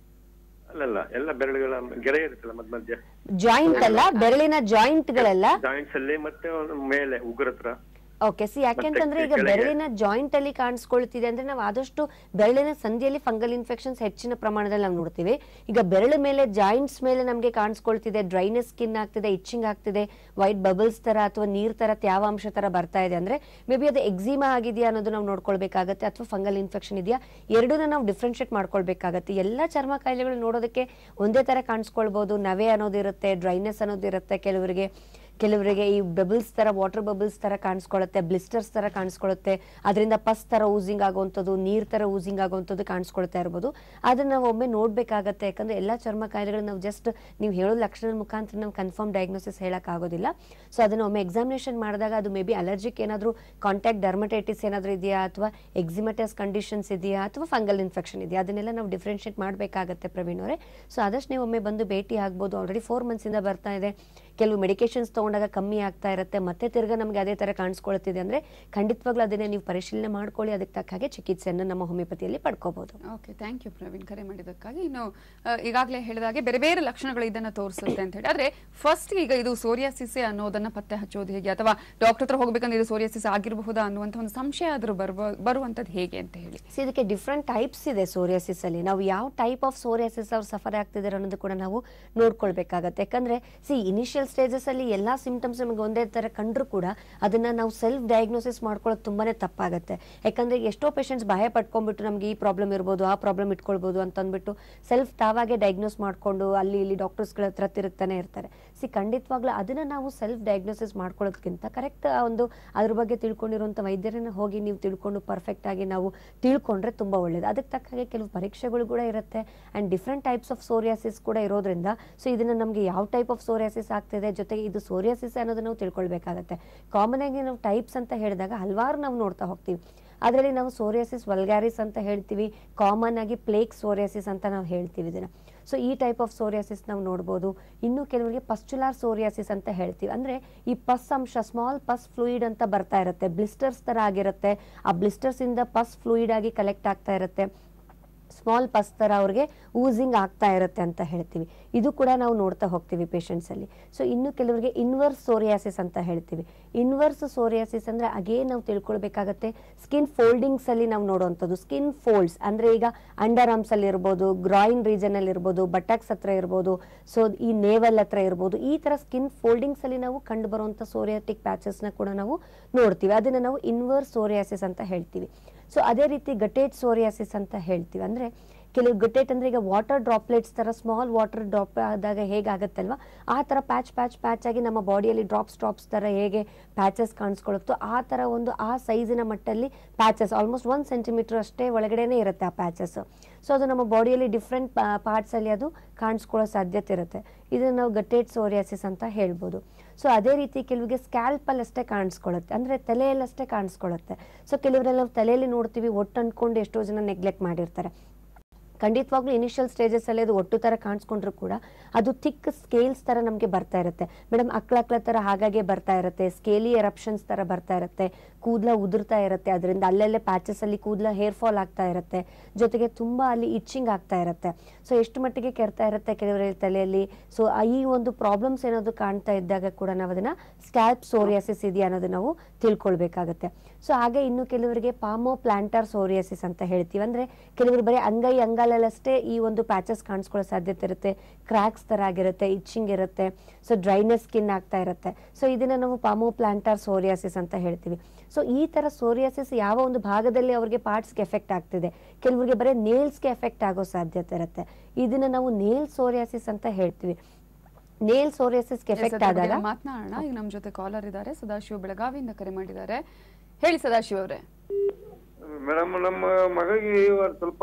ಅಲ್ಲಲ್ಲ ಎಲ್ಲ ಬೆರಳುಗಳ ಗೆರೆ ಇರುತ್ತಲ್ಲ ಮಧ್ಯ ಮಧ್ಯ ಜಾಯಿಂಟ್ ಅಲ್ಲ ಬೆರಳಿನ ಜಾಯಿಂಟ್ ಗಳೆಲ್ಲ ಜಾಯಿಂಟ್ಸ್ ಅಲ್ಲಿ ಮತ್ತೆ ಒಂದು ಮೇಲೆ ಉಗುರ ಹತ್ರ ಓಕೆ ಸಿ ಯಾಕೆಂತಂದ್ರೆ ಈಗ ಕೆಳಗೆ. ಬೆರಳಿನ ಜಾಯಿಂಟ್ ಅಲ್ಲಿ ಕಾಣಿಸ್ಕೊಳ್ತಿದೆ ಅಂದ್ರೆ ನಾವು ಆದಷ್ಟು ಬೆರಳಿನ ಸಂಧಿಯಲ್ಲಿ ಫಂಗಲ್ ಇನ್ಫೆಕ್ಷನ್ಸ್ ಹೆಚ್ಚಿನ ಪ್ರಮಾಣದಲ್ಲಿ ನಾವು ನೋಡ್ತೀವಿ ಈಗ ಬೆರಳು ಮೇಲೆ ಜಾಯಿಂಟ್ಸ್ ಮೇಲೆ ನಮಗೆ ಕಾಣಿಸ್ಕೊಳ್ತಿದೆ ಡ್ರೈನೆಸ್ ಸ್ಕಿನ್ ಆಗ್ತಿದೆ ಇಚ್ಚಿಂಗ್ ಆಗ್ತಿದೆ ವೈಟ್ ಬಬಲ್ಸ್ ತರ ಅಥವಾ ನೀರ್ ತರ ತ್ಯಾವಾಂಶ ತರ ಬರ್ತಾ ಇದೆ ಅಂದ್ರೆ ಮೇ ಬಿ ಅದು ಎಕ್ಸಿಮಾ ಆಗಿದೆಯಾ ಅನ್ನೋದು ನಾವು ನೋಡ್ಕೊಳ್ಬೇಕಾಗತ್ತೆ ಅಥವಾ ಫಂಗಲ್ ಇನ್ಫೆಕ್ಷನ್ ಇದೆಯಾ ಎರಡನ್ನ ನಾವು ಡಿಫ್ರೆನ್ಶಿಯೇಟ್ ಮಾಡ್ಕೊಳ್ಬೇಕಾಗತ್ತೆ ಎಲ್ಲ ಚರ್ಮ ಕಾಯಿಲೆಗಳು ನೋಡೋದಕ್ಕೆ ಒಂದೇ ತರ ಕಾಣಿಸ್ಕೊಳ್ಬಹುದು ನವೆ ಅನ್ನೋದಿರುತ್ತೆ ಡ್ರೈನೆಸ್ ಅನ್ನೋದಿರುತ್ತೆ ಕೆಲವರಿಗೆ ಕೆಲವರಿಗೆ ಈ ಬಬಲ್ಸ್ ತರ ವಾಟರ್ ಬಬಲ್ಸ್ ತರ ಕಾಣಿಸ್ಕೊಳ್ಳುತ್ತೆ ಬ್ಲಿಸ್ಟರ್ಸ್ ತರ ಕಾಣಿಸ್ಕೊಳ್ಳುತ್ತೆ ಅದರಿಂದ ಪಸ್ ತರ ಊಸಿಂಗ್ ಆಗುವಂಥದ್ದು ನೀರ್ ತರ ಊಸಿಂಗ್ ಆಗುವಂಥದ್ದು ಕಾಣಿಸ್ಕೊಳ್ತಾ ಇರ್ಬೋದು ಅದನ್ನ ನಾವು ಒಮ್ಮೆ ನೋಡ್ಬೇಕಾಗತ್ತೆ ಯಾಕಂದ್ರೆ ಎಲ್ಲಾ ಚರ್ಮ ಕಾಯಿಲೆಗಳು ನಾವು ಜಸ್ಟ್ ನೀವು ಹೇಳೋ ಲಕ್ಷಣದ ಮುಖಾಂತರ ನಾವು ಕನ್ಫರ್ಮ್ ಡಯಾಗ್ನೋಸಿಸ್ ಹೇಳಕ್ ಆಗೋದಿಲ್ಲ ಸೊ ಅದನ್ನ ಒಮ್ಮೆ ಎಕ್ಸಾಮಿನೇಷನ್ ಮಾಡಿದಾಗ ಅದು ಮೇ ಬಿ ಅಲರ್ಜಿಕ್ ಏನಾದರೂ ಕಾಂಟ್ಯಾಕ್ಟ್ ಡರ್ಮಟೈಟಿಸ್ ಏನಾದರೂ ಇದೆಯಾ ಅಥವಾ ಎಕ್ಸಿಮಟಸ್ ಕಂಡೀಷನ್ಸ್ ಇದೆಯಾ ಅಥವಾ ಫಂಗಲ್ ಇನ್ಫೆಕ್ಷನ್ ಇದೆಯಾ ಅದನ್ನೆಲ್ಲ ನಾವು ಡಿಫ್ರೆನ್ಶಿಯೇಟ್ ಮಾಡಬೇಕಾಗತ್ತೆ ಪ್ರವೀಣ್ ಅವರೇ ಸೊ ಆದಷ್ಟು ನೀವು ಒಮ್ಮೆ ಬಂದು ಭೇಟಿ ಆಗ್ಬೋದು ಆಲ್ರೆಡಿ ಫೋರ್ ಮಂತ್ಸಿಂದ ಬರ್ತಾ ಇದೆ ಕೆಲವು ಮೆಡಿಕೇಶನ್ಸ್ ತಗೊಂಡಾಗ ಕಮ್ಮಿ ಆಗ್ತಾ ಇರುತ್ತೆ ಮತ್ತೆ ತಿರ್ಗಾ ನಮಗೆ ಅದೇ ಥರ ಕಾಣಿಸ್ಕೊಳ್ತಿದೆ ಅಂದರೆ ಖಂಡಿತವಾಗ್ಲೂ ಅದನ್ನೇ ನೀವು ಪರಿಶೀಲನೆ ಮಾಡ್ಕೊಳ್ಳಿ ಅದಕ್ಕೆ ತಕ್ಕ ಹಾಗೆ ಚಿಕಿತ್ಸೆಯನ್ನು ನಮ್ಮ ಹೋಮಿಯೋಪತಿಯಲ್ಲಿ ಪಡ್ಕೋಬಹುದು ಓಕೆ ಥ್ಯಾಂಕ್ ಯು ಪ್ರವೀಣ್ ಕರೆ ಮಾಡಿದ್ದಕ್ಕಾಗಿ ಇನ್ನು ಈಗಾಗಲೇ ಹೇಳಿದಾಗೆ ಬೇರೆ ಬೇರೆ ಲಕ್ಷಣಗಳು ಇದನ್ನ ತೋರಿಸುತ್ತೆ ಅಂತ ಹೇಳಿ ಆದ್ರೆ ಫಸ್ಟ್ ಈಗ ಇದು ಸೋರಿಯಾಸಿಸ್ ಅನ್ನೋದನ್ನ ಪತ್ತೆ ಹಚ್ಚೋದು ಹೇಗೆ ಅಥವಾ ಡಾಕ್ಟರ್ ಹತ್ರ ಹೋಗ್ಬೇಕಂದ್ರೆ ಇದು ಸೋರಿಯಾಸಿಸ್ ಆಗಿರಬಹುದಾ ಅನ್ನುವಂತ ಒಂದು ಸಂಶಯ ಆದ್ರೂ ಬರುವ ಬರುವಂತದ್ದು ಹೇಗೆ ಅಂತ ಹೇಳಿ ಸೊ ಇದಕ್ಕೆ ಡಿಫ್ರೆಂಟ್ ಟೈಪ್ಸ್ ಇದೆ ಸೋರಿಯಾಸಿಸ್ ಅಲ್ಲಿ ನಾವು ಯಾವ ಟೈಪ್ ಆಫ್ ಸೋರಿಯಾಸಿಸ್ ಅವ್ರು ಸಫರ್ ಆಗ್ತಿದ್ದಾರೆ ಅನ್ನೋದು ಕೂಡ ನಾವು ನೋಡ್ಕೊಳ್ಬೇಕಾಗತ್ತೆ ಯಾಕಂದ್ರೆ ಸಿ ಇನಿಷಿಯಲ್ ಸ್ಟೇಜಸ್ ಅಲ್ಲಿ ಎಲ್ಲಾ ಸಿಂಪ್ಟಮ್ಸ್ ನಮಗೆ ಒಂದೇ ತರ ಕಂಡ್ರು ಕೂಡ ಅದನ್ನ ನಾವು ಸೆಲ್ಫ್ ಡಯಾಗ್ನೋಸಿಸ್ ಮಾಡ್ಕೊಳ್ಳೋದು ತುಂಬಾನೇ ತಪ್ಪಾಗುತ್ತೆ ಯಾಕಂದ್ರೆ ಎಷ್ಟೋ ಪೇಷಂಟ್ಸ್ ಭಯ ಪಟ್ಕೊಂಡ್ಬಿಟ್ಟು ನಮ್ಗೆ ಈ ಪ್ರಾಬ್ಲಮ್ ಇರ್ಬೋದು ಆ ಪ್ರಾಬ್ಲಮ್ ಇಟ್ಕೊಳ್ಬೋದು ಅಂತ ಅಂದ್ಬಿಟ್ಟು ಸೆಲ್ಫ್ ತಾವಾಗೆ ಡಯಾಗ್ನೋಸ್ ಮಾಡ್ಕೊಂಡು ಅಲ್ಲಿ ಇಲ್ಲಿ ಡಾಕ್ಟರ್ಸ್ಗಳ ಹತ್ರ ತಿರುಗ್ತಾನೆ ಇರ್ತಾರೆ ಸಿ ಖಂಡಿತವಾಗ್ಲೂ ಅದನ್ನ ನಾವು ಸೆಲ್ಫ್ ಡಯಾಗ್ನೋಸಿಸ್ ಮಾಡ್ಕೊಳ್ಳೋದಕ್ಕಿಂತ ಕರೆಕ್ಟ್ ಒಂದು ಅದ್ರ ಬಗ್ಗೆ ತಿಳ್ಕೊಂಡಿರುವಂಥ ವೈದ್ಯರನ್ನ ಹೋಗಿ ನೀವು ತಿಳ್ಕೊಂಡು ಪರ್ಫೆಕ್ಟ್ ಆಗಿ ನಾವು ತಿಳ್ಕೊಂಡ್ರೆ ತುಂಬಾ ಒಳ್ಳೇದು ಅದಕ್ಕೆ ತಕ್ಕ ಹಾಗೆ ಕೆಲವು ಪರೀಕ್ಷೆಗಳು ಕೂಡ ಇರುತ್ತೆ and different types of psoriasis ಕೂಡ ಇರೋದ್ರಿಂದ ಸೊ ಇದನ್ನ ನಮಗೆ ಯಾವ ಟೈಪ್ ಆಫ್ ಸೋರಿಯಾಸಿಸ್ ಆಗ್ತಿದೆ ಜೊತೆಗೆ ಇದು ಸೋರಿಯಾಸಿಸ್ ಅನ್ನೋದನ್ನ ನಾವು ತಿಳ್ಕೊಳ್ಬೇಕಾಗತ್ತೆ ಕಾಮನ್ ಆಗಿ ನಾವು ಟೈಪ್ಸ್ ಅಂತ ಹೇಳಿದಾಗ ಹಲವಾರು ನಾವು ನೋಡ್ತಾ ಹೋಗ್ತೀವಿ ಅದರಲ್ಲಿ ನಾವು ಸೋರಿಯಾಸಿಸ್ ವಲ್ಗ್ಯಾರಿಸ್ ಅಂತ ಹೇಳ್ತೀವಿ ಕಾಮನ್ ಆಗಿ ಪ್ಲೇಕ್ ಸೋರಿಯಾಸಿಸ್ ಅಂತ ನಾವು ಹೇಳ್ತೀವಿ ಇದನ್ನ ಸೊ ಈ ಟೈಪ್ ಆಫ್ ಸೋರಿಯಾಸಿಸ್ ನಾವು ನೋಡ್ಬೋದು ಇನ್ನು ಕೆಲವರಿಗೆ ಪಸ್ಚುಲಾರ್ ಸೋರಿಯಾಸಿಸ್ ಅಂತ ಹೇಳ್ತೀವಿ ಅಂದ್ರೆ ಈ ಪಸ್ ಅಂಶ ಸ್ಮಾಲ್ ಪಸ್ ಫ್ಲೂಯಿಡ್ ಅಂತ ಬರ್ತಾ ಇರುತ್ತೆ ಬ್ಲಿಸ್ಟರ್ಸ್ ತರ ಆಗಿರುತ್ತೆ ಆ ಬ್ಲಿಸ್ಟರ್ಸ್ ಇಂದ ಪಸ್ ಫ್ಲೂಯಿಡ್ ಆಗಿ ಕಲೆಕ್ಟ್ ಆಗ್ತಾ ಇರುತ್ತೆ ಸ್ಮಾಲ್ ಪಸ್ ಥರ ಅವ್ರಿಗೆ ಊಸಿಂಗ್ ಆಗ್ತಾ ಇರುತ್ತೆ ಅಂತ ಹೇಳ್ತೀವಿ ಇದು ಕೂಡ ನಾವು ನೋಡ್ತಾ ಹೋಗ್ತೀವಿ ಪೇಷಂಟ್ಸ್ ಅಲ್ಲಿ ಸೊ ಇನ್ನು ಕೆಲವರಿಗೆ ಇನ್ವರ್ಸ್ ಸೋರಿಯಾಸಿಸ್ ಅಂತ ಹೇಳ್ತೀವಿ ಇನ್ವರ್ಸ್ ಸೋರಿಯಾಸಿಸ್ ಅಂದ್ರೆ ಅಗೇ ನಾವು ತಿಳ್ಕೊಳ್ಬೇಕಾಗತ್ತೆ ಸ್ಕಿನ್ ಫೋಲ್ಡಿಂಗ್ಸ್ ಅಲ್ಲಿ ನಾವು ನೋಡುವಂಥದ್ದು ಸ್ಕಿನ್ ಫೋಲ್ಡ್ಸ್ ಅಂದ್ರೆ ಈಗ ಅಂಡರ್ ಆರ್ಮ್ಸ್ ಅಲ್ಲಿ ಇರ್ಬೋದು ಗ್ರಾಯಿನ್ ರೀಜನ್ ಅಲ್ಲಿ ಇರ್ಬೋದು ಬಟಕ್ಸ್ ಹತ್ರ ಇರ್ಬೋದು ಸೊ ಈ ನೇವಲ್ ಹತ್ರ ಇರ್ಬೋದು ಈ ತರ ಸ್ಕಿನ್ ಫೋಲ್ಡಿಂಗ್ಸ್ ಅಲ್ಲಿ ನಾವು ಕಂಡು ಬರುವಂತ ಸೋರಿಯಾಟಿಕ್ ಪ್ಯಾಚಸ್ ನ ಕೂಡ ನಾವು ನೋಡ್ತೀವಿ ಅದನ್ನ ನಾವು ಇನ್ವರ್ಸ್ ಸೋರಿಯಾಸಿಸ್ ಅಂತ ಹೇಳ್ತೀವಿ ಸೊ ಅದೇ ರೀತಿ ಗಟೇಟ್ ಸೋರಿಯಾಸಿಸ್ ಅಂತ ಹೇಳ್ತೀವಿ ಅಂದ್ರೆ ಕೆಲವು ಗಟೇಟ್ ಅಂದ್ರೆ ಈಗ ವಾಟರ್ ಡ್ರಾಪ್ಲೆಟ್ಸ್ ತರ ಸ್ಮಾಲ್ ವಾಟರ್ ಡ್ರಾಪ್ ಆದಾಗ ಹೇಗಾಗತ್ತಲ್ವಾ ಆ ತರ ಪ್ಯಾಚ್ ಪ್ಯಾಚ್ ಪ್ಯಾಚ್ ಆಗಿ ನಮ್ಮ ಬಾಡಿಯಲ್ಲಿ ಡ್ರಾಪ್ಸ್ ಡ್ರಾಪ್ಸ್ ತರ ಹೇಗೆ ಪ್ಯಾಚಸ್ ಕಾಣಿಸ್ಕೊಳ್ಳುತ್ತೋ ಆ ತರ ಒಂದು ಆ ಸೈಜಿನ ಮಟ್ಟಲ್ಲಿ ಪ್ಯಾಚಸ್ ಆಲ್ಮೋಸ್ಟ್ ಒನ್ ಸೆಂಟಿಮೀಟರ್ ಅಷ್ಟೇ ಒಳಗಡೆನೆ ಇರುತ್ತೆ ಆ ಪ್ಯಾಚಸ್ ಸೊ ಅದು ನಮ್ಮ ಬಾಡಿಯಲ್ಲಿ ಡಿಫ್ರೆಂಟ್ ಪಾರ್ಟ್ಸ್ ಅಲ್ಲಿ ಅದು ಕಾಣಿಸ್ಕೊಳ್ಳೋ ಸಾಧ್ಯತೆ ಇರುತ್ತೆ ಇದನ್ನ ನಾವು ಗಟೇಟ್ ಸೋರಿಯಾಸಿಸ್ ಅಂತ ಹೇಳ್ಬೋದು ಸೊ ಅದೇ ರೀತಿ ಕೆಲವರಿಗೆ ಸ್ಕ್ಯಾಲ್ಪ್ ಅಲ್ಲಿ ಅಷ್ಟೇ ಕಾಣಿಸ್ಕೊಳ್ಳುತ್ತೆ ಅಂದ್ರೆ ತಲೆಯಲ್ಲಷ್ಟೇ ಕಾಣಿಸ್ಕೊಳ್ಳುತ್ತೆ ಸೊ ಕೆಲವರೆಲ್ಲ ನಾವು ತಲೆಯಲ್ಲಿ ನೋಡ್ತೀವಿ ಒಟ್ಟು ಅನ್ಕೊಂಡು ಎಷ್ಟೋ ಜನ ನೆಗ್ಲೆಕ್ಟ್ ಮಾಡಿರ್ತಾರೆ ಖಂಡಿತವಾಗ್ಲೂ ಇನಿಷಿಯಲ್ ಸ್ಟೇಜಸ್ ಅಲ್ಲಿ ಅದು ಒಟ್ಟು ತರ ಕಾಣಿಸ್ಕೊಂಡ್ರು ಕೂಡ ಅದು ಥಿಕ್ ಸ್ಕೇಲ್ಸ್ ತರ ನಮಗೆ ಬರ್ತಾ ಇರುತ್ತೆ ಮೇಡಮ್ ಅಕ್ಳ ಅಕ್ಳ ತರ ಹಾಗಾಗೆ ಬರ್ತಾ ಇರುತ್ತೆ ಸ್ಕೇಲಿ ಎರಪ್ಷನ್ಸ್ ತರ ಬರ್ತಾ ಇರುತ್ತೆ ಕೂದಲ ಉದುರ್ತಾ ಇರುತ್ತೆ ಅದರಿಂದ ಅಲ್ಲಲ್ಲೇ ಪ್ಯಾಚಸ್ ಅಲ್ಲಿ ಕೂದಲ ಹೇರ್ ಫಾಲ್ ಆಗ್ತಾ ಇರುತ್ತೆ ಜೊತೆಗೆ ತುಂಬಾ ಅಲ್ಲಿ ಇಚ್ಚಿಂಗ್ ಆಗ್ತಾ ಇರುತ್ತೆ ಸೊ ಎಷ್ಟು ಮಟ್ಟಿಗೆ ಕೆಡ್ತಾ ಇರುತ್ತೆ ಕೆಲವರ ತಲೆಯಲ್ಲಿ ಸೊ ಈ ಒಂದು ಪ್ರಾಬ್ಲಮ್ಸ್ ಏನಾದ್ರು ಕಾಣ್ತಾ ಇದ್ದಾಗ ಕೂಡ ನಾವು ಅದನ್ನ ಸ್ಕ್ಯಾಲ್ಪ್ ಸೋರಿಯಾಸಿಸ್ ಇದೆಯಾ ಅನ್ನೋದು ನಾವು ತಿಳ್ಕೊಳ್ಬೇಕಾಗತ್ತೆ ಸೊ ಹಾಗೆ ಇನ್ನು ಕೆಲವರಿಗೆ ಪಾಮೋ ಪ್ಲಾಂಟರ್ ಸೋರಿಯಾಸಿಸ್ ಅಂತ ಹೇಳ್ತೀವಿ ಅಂದ್ರೆ ಕೆಲವರು ಬರೀ ಅಂಗೈ ಅಂಗಾಲಲ್ಲಷ್ಟೇ ಈ ಒಂದು ಪ್ಯಾಚಸ್ ಕಾಣಿಸ್ಕೊಳ್ಳೋ ಸಾಧ್ಯತೆ ಇರುತ್ತೆ ಕ್ರ್ಯಾಕ್ಸ್ ತರ ಆಗಿರುತ್ತೆ ಇಚ್ಚಿಂಗ್ ಇರುತ್ತೆ ಸೊ ಡ್ರೈನೆಸ್ ಸ್ಕಿನ್ ಆಗ್ತಾ ಇರುತ್ತೆ ಸೊ ಇದನ್ನ ನಾವು ಪಾಮೋ ಪ್ಲಾಂಟರ್ ಸೋರಿಯಾಸಿಸ್ ಅಂತ ಹೇಳ್ತೀವಿ ಸೊ ಈ ತರ ಸೋರಿಯಾಸಿಸ್ ಯಾವ ಒಂದು ಭಾಗದಲ್ಲಿ ಅವ್ರಿಗೆ ಪಾರ್ಟ್ಸ್ಗೆ ಎಫೆಕ್ಟ್ ಆಗ್ತಿದೆ ಕೆಲವರಿಗೆ ಬರೀ ನೇಲ್ಸ್ಗೆ ಎಫೆಕ್ಟ್ ಆಗೋ ಸಾಧ್ಯತೆ ಇರುತ್ತೆ ಇದನ್ನ ನಾವು ನೇಲ್ ಸೋರಿಯಾಸಿಸ್ ಅಂತ ಹೇಳ್ತೀವಿ ನೇಲ್ ಸೋರಿಯಾಸಿಸ್ಗೆ Yes, ಎಫೆಕ್ಟ್ ಅದ್ರ ಬಗ್ಗೆ ಆದಾಗ ಮಾತನಾಡೋಣ ಈಗ ನಮ್ಮ ಜೊತೆ ಕಾಲರ್ ಇದ್ದಾರೆ ಸದಾಶಿವ ಬೆಳಗಾವಿಯಿಂದ ಕರೆ ಮಾಡಿದ್ದಾರೆ ಹೇಳಿ ಸದಾಶಿವ ಅವರೇ ಮೇಡಮ್ ನಮ್ಮ ಮಗಳಿಗೆ ಒಂದ್ ಸ್ವಲ್ಪ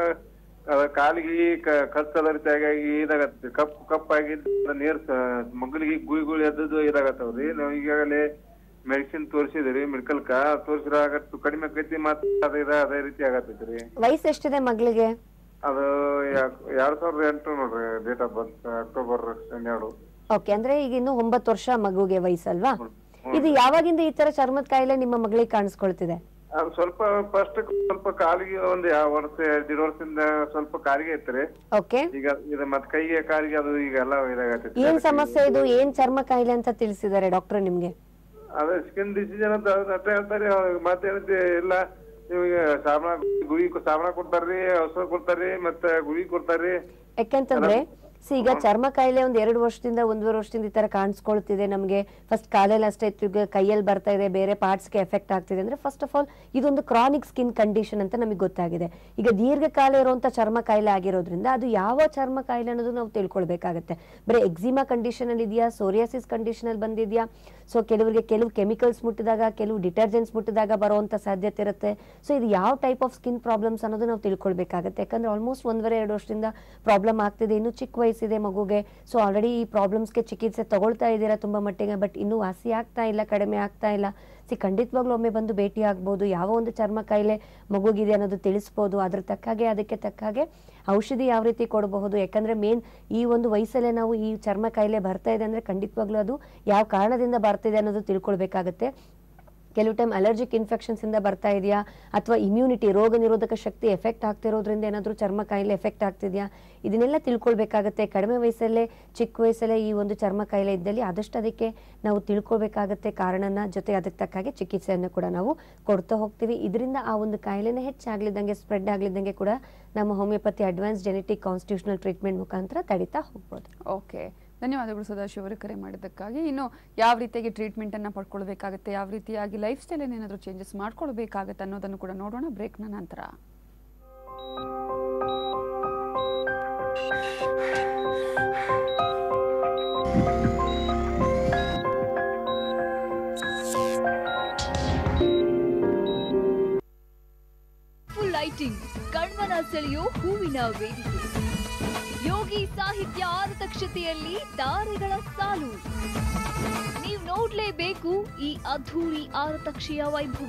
ಅದ ಕಾಲಿಗೆ ಕ- ಕಚ್ಚದ ರೀತಿ ಆಗಿ ಇದಾಗತ್ತೆ ಕಪ್ಪು ಕಪ್ಪಾಗಿ ನೀರ್ ಮಗಳಿಗೆ ಗುಳಿ ಗುಳಿ ಎದ್ದದು ಇದಾಗತ್ತವ್ರಿ ನಾವ್ ಈಗಾಗಲೇ ಮೆಡಿಸಿನ್ ತೋರಿಸಿದ್ರಿ ಮೆಡಿಕಲ್ಕ ತೋರಿಸಿದಾಗ ಕಡಿಮೆ ಆಕೈತಿ ಮತ್ತ ಅದ ಇದ ಅದೇ ರೀತಿ ಆಗತ್ತೈತ್ರಿ ವಯಸ್ಸು ಎಷ್ಟಿದೆ ಮಗಳಿಗೆ ಅದು ಯಾ- ಎರಡ್ ಸಾವಿರದ ಎಂಟು ನೋಡ್ರಿ ಡೇಟ್ ಆಫ್ ಬರ್ತ್ ಅಕ್ಟೋಬರ್ ಹನ್ನೆರಡು ಓಕೆ ಅಂದ್ರೆ ಈಗ ಇನ್ನು ಒಂಬತ್ತು ವರ್ಷ ಮಗುಗೆ ವಯಸ್ಸಲ್ವಾ ಇದು ಯಾವಾಗಿಂದ ಈ ತರ ಚರ್ಮದ ಕಾಯಿಲೆ ನಿಮ್ಮ ಮಗಳಿಗೆ ಕಾಣಿಸ್ಕೊಳ್ತಿದೆ ಅದು ಸ್ವಲ್ಪ ಫಸ್ಟ್ ಸ್ವಲ್ಪ ಕಾಲಿಗೆ ಒಂದ್ ಯಾವ ವರ್ಷ ಎರಡು ವರ್ಷದಿಂದ ಸ್ವಲ್ಪ ಕಾಲಿಗೆ ಐತ್ರಿ ಓಕೆ ಈಗ ಇದು ಮತ್ ಕೈಗೆ ಕಾಲಿಗೆ ಅದು ಈಗ ಎಲ್ಲ ಇದಾಗತ್ತೈತಿ ಏನ್ ಸಮಸ್ಯೆ ಇದು ಏನ್ ಚರ್ಮ ಕಾಯಿಲೆ ಅಂತ ತಿಳಿಸಿದ್ದಾರೆ ಡಾಕ್ಟರ್ ನಿಮ್ಗೆ ಅದೇ ಸ್ಕಿನ್ ಡಿಸೀಜನ್ ಅಂತ ಅದ್ ಅಷ್ಟೇ ಹೇಳ್ತಾರೆ ಅವ್ರಿಗೆ ಮತ್ತೆ ಏನಂತೆ ಇಲ್ಲ ನಿಮಗೆ ಸಾಬಣ ಗುಳಿ ಸಾಬಣ ಕೊಡ್ತಾರ್ರಿ ಔಷಧ ಕೊಡ್ತಾರ್ರಿ ಮತ್ತೆ ಗುಳಿ ಕೊಡ್ತಾರ್ರಿ ಯಾಕೆಂತಂದ್ರೆ see, ಈಗ ಚರ್ಮ ಕಾಯಿಲೆ ಒಂದ್ ಎರಡು ವರ್ಷದಿಂದ ಒಂದೂವರೆ ವರ್ಷದಿಂದ ಈ ತರ ಕಾಣಿಸ್ಕೊಳ್ತಿದೆ ನಮಗೆ ಫಸ್ಟ್ ಕಾಲಲ್ಲಿ ಅಷ್ಟೇ ಇತ್ತು ಈಗ ಕೈಯಲ್ಲಿ ಬರ್ತಾ ಇದೆ ಬೇರೆ ಪಾರ್ಟ್ಸ್ಗೆ ಎಫೆಕ್ಟ್ ಆಗ್ತಿದೆ ಅಂದ್ರೆ ಫಸ್ಟ್ ಆಫ್ ಆಲ್ ಇದೊಂದು ಕ್ರಾನಿಕ್ ಸ್ಕಿನ್ ಕಂಡೀಷನ್ ಅಂತ ನಮಗೆ ಗೊತ್ತಾಗಿದೆ ಈಗ ದೀರ್ಘಕಾಲ ಇರುವಂತ ಚರ್ಮ ಕಾಯಿಲೆ ಆಗಿರೋದ್ರಿಂದ ಅದು ಯಾವ ಚರ್ಮ ಕಾಯಿಲೆ ಅನ್ನೋದು ನಾವು ತಿಳ್ಕೊಳ್ಬೇಕಾಗತ್ತೆ ಬರೀ ಎಕ್ಸಿಮಾ ಕಂಡೀಷನ್ ಅಲ್ಲಿ ಇದೆಯಾ ಸೋರಿಯಾಸಿಸ್ ಕಂಡೀಷನ್ ಅಲ್ಲಿ ಬಂದಿದ್ಯಾ ಸೊ ಕೆಲವರಿಗೆ ಕೆಲವು ಕೆಮಿಕಲ್ಸ್ ಮುಟ್ಟಿದಾಗ ಕೆಲವು ಡಿಟರ್ಜೆಂಟ್ಸ್ ಮುಟ್ಟಿದಾಗ ಬರುವಂತ ಸಾಧ್ಯತೆ ಇರುತ್ತೆ ಸೊ ಇದು ಯಾವ ಟೈಪ್ ಆಫ್ ಸ್ಕಿನ್ ಪ್ರಾಬ್ಲಮ್ಸ್ ಅನ್ನೋದು ನಾವು ತಿಳ್ಕೊಳ್ಬೇಕಾಗತ್ತೆ ಯಾಕಂದ್ರೆ ಆಲ್ಮೋಸ್ಟ್ ಒಂದೂವರೆ ಎರಡು ವರ್ಷದಿಂದ ಪ್ರಾಬ್ಲಮ್ ಆಗ್ತಿದೆ ಇನ್ನು ಚಿಕ್ಕ ವಯಸ್ಸಿದೆ ಮಗುಗೆ ಸೊ ಆಲ್ರೆಡಿ ಈ ಪ್ರಾಬ್ಲಮ್ಸ್ಗೆ ಚಿಕಿತ್ಸೆ ತಗೊಳ್ತಾ ಇದ್ದೀರಾ ತುಂಬಾ ಮಟ್ಟಿಗೆ ಬಟ್ ಇನ್ನೂ ವಾಸಿ ಆಗ್ತಾ ಇಲ್ಲ ಕಡಿಮೆ ಆಗ್ತಾ ಇಲ್ಲ ಸಿ ಖಂಡಿತವಾಗ್ಲೂ ಒಮ್ಮೆ ಬಂದು ಭೇಟಿ ಆಗ್ಬೋದು ಯಾವ ಒಂದು ಚರ್ಮ ಕಾಯಿಲೆ ಮಗುಗಿದೆ ಅನ್ನೋದು ತಿಳಿಸ್ಬೋದು ಅದ್ರ ತಕ್ಕಾಗೆ ಅದಕ್ಕೆ ತಕ್ಕಾಗೆ ಔಷಧಿ ಯಾವ ರೀತಿ ಕೊಡಬಹುದು ಯಾಕಂದ್ರೆ ಮೇನ್ ಈ ಒಂದು ವಯಸ್ಸಲ್ಲೇ ನಾವು ಈ ಚರ್ಮ ಕಾಯಿಲೆ ಬರ್ತಾ ಇದೆ ಅಂದ್ರೆ ಖಂಡಿತವಾಗ್ಲೂ ಅದು ಯಾವ ಕಾರಣದಿಂದ ಬರ್ತಿದೆ ಅನ್ನೋದು ತಿಳ್ಕೊಳ್ಬೇಕಾಗತ್ತೆ ಕೆಲವು ಟೈಮ್ ಅಲರ್ಜಿಕ್ ಇನ್ಫೆಕ್ಷನ್ಸ್ ಇಂದ ಬರ್ತಾ ಇದೆಯಾ ಅಥವಾ ಇಮ್ಯುನಿಟಿ ರೋಗ ನಿರೋಧಕ ಶಕ್ತಿ ಎಫೆಕ್ಟ್ ಆಗ್ತಿರೋದ್ರಿಂದ ಏನಾದರೂ ಚರ್ಮ ಕಾಯಿಲೆ ಎಫೆಕ್ಟ್ ಆಗ್ತಿದೆಯಾ ಇದನ್ನೆಲ್ಲ ತಿಳ್ಕೊಳ್ಬೇಕಾಗತ್ತೆ ಕಡಿಮೆ ವಯಸ್ಸಲ್ಲೇ ಚಿಕ್ಕ ವಯಸ್ಸಲ್ಲೇ ಈ ಒಂದು ಚರ್ಮ ಕಾಯಿಲೆ ಇದ್ದಲ್ಲಿ ಆದಷ್ಟು ಅದಕ್ಕೆ ನಾವು ತಿಳ್ಕೊಳ್ಬೇಕಾಗತ್ತೆ ಕಾರಣನ ಜೊತೆ ಅದಕ್ಕೆ ತಕ್ಕಾಗೆ ಚಿಕಿತ್ಸೆಯನ್ನು ಕೂಡ ನಾವು ಕೊಡ್ತಾ ಹೋಗ್ತೀವಿ ಇದರಿಂದ ಆ ಒಂದು ಕಾಯಿಲೆನ ಹೆಚ್ಚಾಗ್ಲಿದ್ದಂಗೆ ಸ್ಪ್ರೆಡ್ ಆಗ್ಲಿದ್ದಂಗೆ ಕೂಡ ನಮ್ಮ homeopathy advance genetic constitutional treatment ಮುಖಾಂತರ ತಡಿತಾ ಹೋಗ್ಬೋದು ಓಕೆ ಧನ್ಯವಾದಗಳು ಸದಾಶಿವ ಅವರು ಕರೆ ಮಾಡಿದ್ದಕ್ಕಾಗಿ ಇನ್ನು ಯಾವ ರೀತಿಯಾಗಿ ಟ್ರೀಟ್ಮೆಂಟ್ ಅನ್ನ ಪಡ್ಕೊಳ್ಬೇಕಾಗುತ್ತೆ ಯಾವ ರೀತಿಯಾಗಿ ಲೈಫ್ ಸ್ಟೈಲ್ ಏನಾದರೂ ಚೇಂಜಸ್ ಮಾಡ್ಕೊಳ್ಬೇಕಾಗತ್ತೆ ಅನ್ನೋದನ್ನು ಕೂಡ ನೋಡೋಣ ಬ್ರೇಕ್ನ ನಂತರ ಫುಲ್ ಲೈಟಿಂಗ್ ಕಣ್ಮನ ಸೆಳೆಯೋ ಹೂವಿನ ವೇದಿಕೆ ಯೋಗಿ ಸಾಹಿತ್ಯ ಆರತಕ್ಷತೆಯಲ್ಲಿ ತಾರೆಗಳ ಸಾಲು ನೀವು ನೋಡ್ಲೇಬೇಕು ಈ ಅದ್ಧೂರಿ ಆರತಕ್ಷೆಯ ವೈಭವ